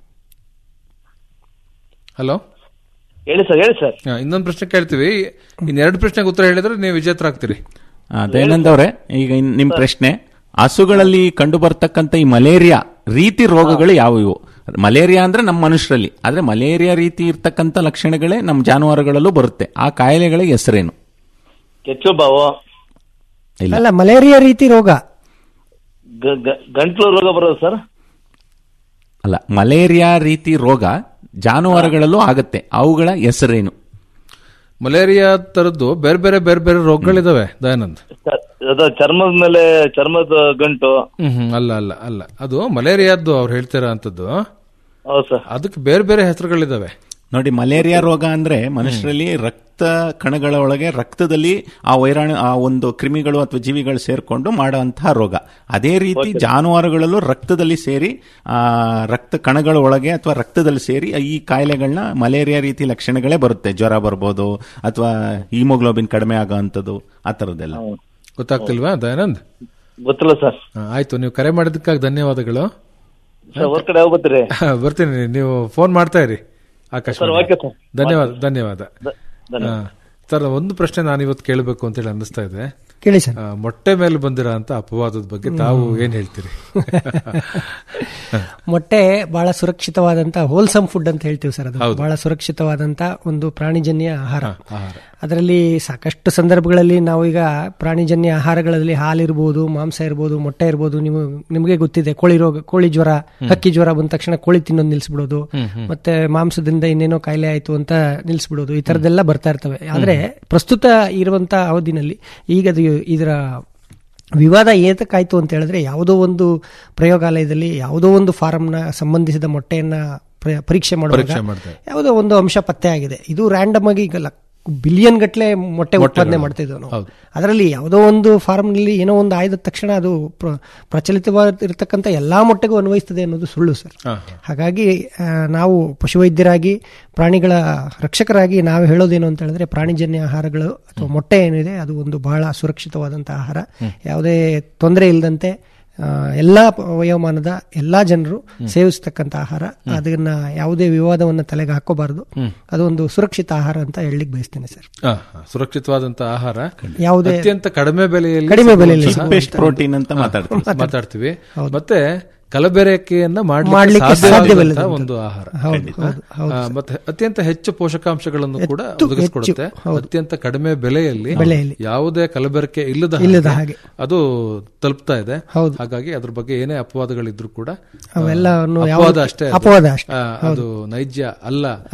ಹಲೋ ಹೇಳಿ ಸರ್ ಹೇಳಿ ಸರ್ ಇನ್ನೊಂದು ಪ್ರಶ್ನೆ ಕೇಳ್ತೀವಿ ಇನ್ನೆರಡು ಪ್ರಶ್ನೆಗೆ ಉತ್ತರ ಹೇಳಿದ್ರೆ ನೀವು ವಿಜೇತರಾಗ್ತೀರಿ ಆ, ದಯಾನಂದ್ ಅವರೇ ಈಗ ಇನ್- ನಿಮ್ ಪ್ರಶ್ನೆ ಹಸುಗಳಲ್ಲಿ ಕಂಡು ಬರ್ತಕ್ಕಂಥ ಈ ಮಲೇರಿಯಾ ರೀತಿ ರೋಗಗಳು ಯಾವುವು ಮಲೇರಿಯಾ ಅಂದ್ರೆ ನಮ್ಮ ಮನುಷ್ಯರಲ್ಲಿ ಆದ್ರೆ ಮಲೇರಿಯಾ ರೀತಿ ಇರ್ತಕ್ಕಂಥ ಲಕ್ಷಣಗಳೇ ನಮ್ಮ ಜಾನುವಾರುಗಳಲ್ಲೂ ಬರುತ್ತೆ ಆ ಕಾಯಿಲೆಗಳಿಗೆ ಹೆಸರೇನು ಕೆಚ್ಚು ಬಾವು ಇಲ್ಲ ಅಲ್ಲ ಮಲೇರಿಯಾ ರೀತಿ ರೋಗ ಗ- ಗ- ಗಂಟ್ಲು ರೋಗ ಬರೋದು ಸರ್ ಅಲ್ಲ ಮಲೇರಿಯಾ ರೀತಿ ರೋಗ ಜಾನುವಾರುಗಳಲ್ಲೂ ಆಗುತ್ತೆ ಅವುಗಳ ಹೆಸರೇನು ಮಲೇರಿಯಾ ತರದ್ದು ಬೇರೆ ಬೇರೆ ಬೇರೆ ಬೇರೆ ರೋಗಗಳಿದಾವೆ ದಯಾನಂದ್ ಚ- ಅದು ಚರ್ಮದ ಮೇಲೆ ಚರ್ಮದ ಗಂಟು ಹ್ಮ್ ಹ್ಮ್ ಅಲ್ಲ ಅಲ್ಲ ಅಲ್ಲ ಅದು ಮಲೇರಿಯಾದ್ದು ಅವ್ರು ಹೇಳ್ತಿರೋ ಅಂತದ್ದು ಹೌದು ಸರ್ ಅದಕ್ಕೆ ಬೇರೆ ಬೇರೆ ಹೆಸರುಗಳಿದಾವೆ ನೋಡಿ ಮಲೇರಿಯಾ ರೋಗ ಅಂದ್ರೆ ಮನುಷ್ಯರಲ್ಲಿ ರಕ್ತ ಕಣಗಳ ಒಳಗೆ ರಕ್ತದಲ್ಲಿ ಆ ವೈರಾಣು ಆ ಒಂದು ಕ್ರಿಮಿಗಳು ಅಥವಾ ಜೀವಿಗಳು ಸೇರ್ಕೊಂಡು ಮಾಡುವಂತಹ ರೋಗ ಅದೇ ರೀತಿ ಜಾನುವಾರುಗಳಲ್ಲೂ ರಕ್ತದಲ್ಲಿ ಸೇರಿ ಆ ರಕ್ತ ಕಣಗಳ ಒಳಗೆ ಅಥವಾ ರಕ್ತದಲ್ಲಿ ಸೇರಿ ಈ ಕಾಯಿಲೆಗಳನ್ನ ಮಲೇರಿಯಾ ರೀತಿ ಲಕ್ಷಣಗಳೇ ಬರುತ್ತೆ ಜ್ವರ ಬರ್ಬೋದು ಅಥವಾ ಹಿಮೋಗ್ಲೋಬಿನ್ ಕಡಿಮೆ ಆಗೋವಂಥದ್ದು ಆ ಥರದ್ದೆಲ್ಲ ಗೊತ್ತಾಗ್ತಿಲ್ವಾ ದಯಾನಂದ್ ಗೊತ್ತಿಲ್ಲ ಸರ್ ಹಾ, ಆಯ್ತು ನೀವು ಕರೆ ಮಾಡಿದ್ದಕ್ಕಾಗಿ ಧನ್ಯವಾದಗಳು ಸರ್ ಹೊರ ಕಡೆ ಯಾವಾಗ ಬರ್ತೀರಿ ಬರ್ತೀನಿ ನೀವು ಫೋನ್ ಮಾಡ್ತಾ ಇರಿ ಆಕಾಶ ಸರ್, ಓಕೆ ಸರ್. ಧನ್ಯವಾದ ಧನ್ಯವಾದ ಧನ್ಯವಾದ. ಹಾ. ಸರ್ ಒಂದು ಪ್ರಶ್ನೆ ನಾನು ಇವತ್ತು ಕೇಳಬೇಕು ಅಂತ ಹೇಳಿ ಅನ್ನಿಸ್ತಾ ಇದೆ ಕೇಳಿ ಸರ್ ಆ, ಮೊಟ್ಟೆ ಮೇಲೆ ಬಂದಿರೋ ಅಂತ ಅಪವಾದದ ಬಗ್ಗೆ ತಾವು ಏನ್ ಹೇಳ್ತೀರಿ ಮೊಟ್ಟೆ ಬಹಳ ಸುರಕ್ಷಿತವಾದಂತ ಹೋಲ್ಸಮ್ ಫುಡ್ ಅಂತ ಹೇಳ್ತೀವಿ ಸರ್ ಅದು ಬಹಳ ಸುರಕ್ಷಿತವಾದಂತ ಒಂದು ಪ್ರಾಣಿಜನ್ಯ ಆಹಾರ ಆಹಾರ. ಅದರಲ್ಲಿ ಸಾಕಷ್ಟು ಸಂದರ್ಭಗಳಲ್ಲಿ ನಾವು ಈಗ ಪ್ರಾಣಿಜನ್ಯ ಆಹಾರಗಳಲ್ಲಿ ಹಾಲಿರ್ಬೋದು ಮಾಂಸ ಇರ್ಬೋದು ಮೊಟ್ಟೆ ಇರ್ಬೋದು ನೀವು ನಿಮಗೆ ಗೊತ್ತಿದೆ ಕೋಳಿ ರೋಗ ಕೋಳಿ ಜ್ವರ ಹಕ್ಕಿ ಜ್ವರ ಬಂದ ತಕ್ಷಣ ಕೋಳಿ ತಿನ್ನೋದು ನಿಲ್ಸ್ಬಿಡೋದು ಮತ್ತೆ ಮಾಂಸದಿಂದ ಇನ್ನೇನೋ ಕಾಯಿಲೆ ಆಯ್ತು ಅಂತ ನಿಲ್ಸ್ಬಿಡೋದು ಈ ತರದೆಲ್ಲ ಬರ್ತಾ ಇರ್ತವೆ ಆದ್ರೆ ಪ್ರಸ್ತುತ ಇರುವಂತ ಅವಧಿನಲ್ಲಿ ಈಗ ಅದು ಇದರ ವಿವಾದ ಏತಕ್ಕಾಯ್ತು ಅಂತ ಹೇಳಿದ್ರೆ ಯಾವುದೋ ಒಂದು ಪ್ರಯೋಗಾಲಯದಲ್ಲಿ ಯಾವುದೋ ಒಂದು ಫಾರಂನ ಸಂಬಂಧಿಸಿದ ಮೊಟ್ಟೆಯನ್ನ ಪ್ರ- ಪರೀಕ್ಷೆ ಮಾಡುವಾಗ ಪರೀಕ್ಷೆ ಮಾಡ್ತಾರೆ. ಯಾವುದೋ ಒಂದು ಅಂಶ ಪತ್ತೆ ಆಗಿದೆ ಇದು ರ್ಯಾಂಡಮ್ ಆಗಿ ಈಗ ಬಿಲಿಯನ್ ಗಟ್ಟಲೆ ಮೊಟ್ಟೆ ಉತ್ಪಾದನೆ ಮಾಡ್ತಿದ್ವು ನಾವು ಅದರಲ್ಲಿ ಯಾವುದೋ ಒಂದು ಫಾರ್ಮ್ನಲ್ಲಿ ಏನೋ ಒಂದು ಆಯ್ದ ತಕ್ಷಣ ಅದು ಪ್ರ- ಪ್ರಚಲಿತವಾಗಿರ್ತಕ್ಕಂಥ ಎಲ್ಲಾ ಮೊಟ್ಟೆಗೂ ಅನ್ವಯಿಸ್ತದೆ ಅನ್ನೋದು ಸುಳ್ಳು ಸರ್ ಹಾಗಾಗಿ ಆ, ನಾವು ಪಶುವೈದ್ಯರಾಗಿ ಪ್ರಾಣಿಗಳ ರಕ್ಷಕರಾಗಿ ನಾವು ಹೇಳೋದೇನು ಅಂತ ಹೇಳಿದ್ರೆ ಪ್ರಾಣಿಜನ್ಯ ಆಹಾರಗಳು ಅಥವಾ ಮೊಟ್ಟೆ ಏನಿದೆ ಅದು ಒಂದು ಬಹಳ ಸುರಕ್ಷಿತವಾದಂತಹ ಆಹಾರ ಯಾವುದೇ ತೊಂದರೆ ಇಲ್ಲದಂತೆ ಆ, ಎಲ್ಲಾ ಪ- ವಯೋಮಾನದ ಎಲ್ಲಾ ಜನರು ಸೇವಿಸ್ತಕ್ಕಂಥ ಆಹಾರ ಅದನ್ನ ಯಾವುದೇ ವಿವಾದವನ್ನ ತಲೆಗೆ ಹಾಕೋಬಾರದು ಅದು ಒಂದು ಸುರಕ್ಷಿತ ಆಹಾರ ಅಂತ ಹೇಳಲಿಕ್ಕೆ ಬಯಸ್ತೇನೆ ಸರ್ ಆ, ಆ, ಸುರಕ್ಷಿತವಾದಂತ ಆಹಾರ ಯಾವುದೇ- ಅತ್ಯಂತ ಕಡಿಮೆ ಬೆಲೆಯಲ್ಲಿ ಕಡಿಮೆ ಬೆಲೆಯಲ್ಲಿ ಸಿಗುವಂತಹ- Cheapest protein ಅಂತ ಆ, ಮಾತಾಡ್ತೀವಿ. ಮಾತಾಡ್ತೀವಿ ಮತ್ತೆ ಕಲಬೆರಕೆಯನ್ನ ಮಾಡ್ಲಿಕ್ಕೆ ಮಾಡ್ಲಿಕ್ಕೆ ಸಾಧ್ಯವಿಲ್ಲದಂತ. ಸಾಧ್ಯವಿಲ್ಲದಂತ ಒಂದು ಆಹಾರ ಹೌದು, ಹೌದು, ಹೌದು ಆ, ಮತ್ತೆ ಅತ್ಯಂತ ಹೆಚ್ಚು ಪೋಷಕಾಂಶಗಳನ್ನು ಕೂಡ ಹೆಚ್ಚು, ಒದಗಿಸಿಕೊಡುತ್ತೆ ಹೆಚ್ಚು, ಹೌದು. ಅತ್ಯಂತ ಕಡಿಮೆ ಬೆಲೆಯಲ್ಲಿ ಬೆಲೆಯಲ್ಲಿ. ಯಾವುದೇ ಕಲಬೆರಕೆ ಇಲ್ಲದ ಇಲ್ಲದ ಹಾಗೆ ಹಾಗೆ. ಅದು ತಲುಪ್ತಾ ಇದೆ ಹೌದು. ಹಾಗಾಗಿ ಅದ್ರ ಬಗ್ಗೆ ಏನೇ ಅಪವಾದಗಳಿದ್ರು ಕೂಡ ಆ, ಅವೆಲ್ಲವನ್ನು ಅಪವಾದ ಯಾವುದು- ಅಷ್ಟೇ ಅದು. ಅಪವಾದ ಅಷ್ಟೇ. ಆ, ಅದು ನೈಜ ಅಲ್ಲ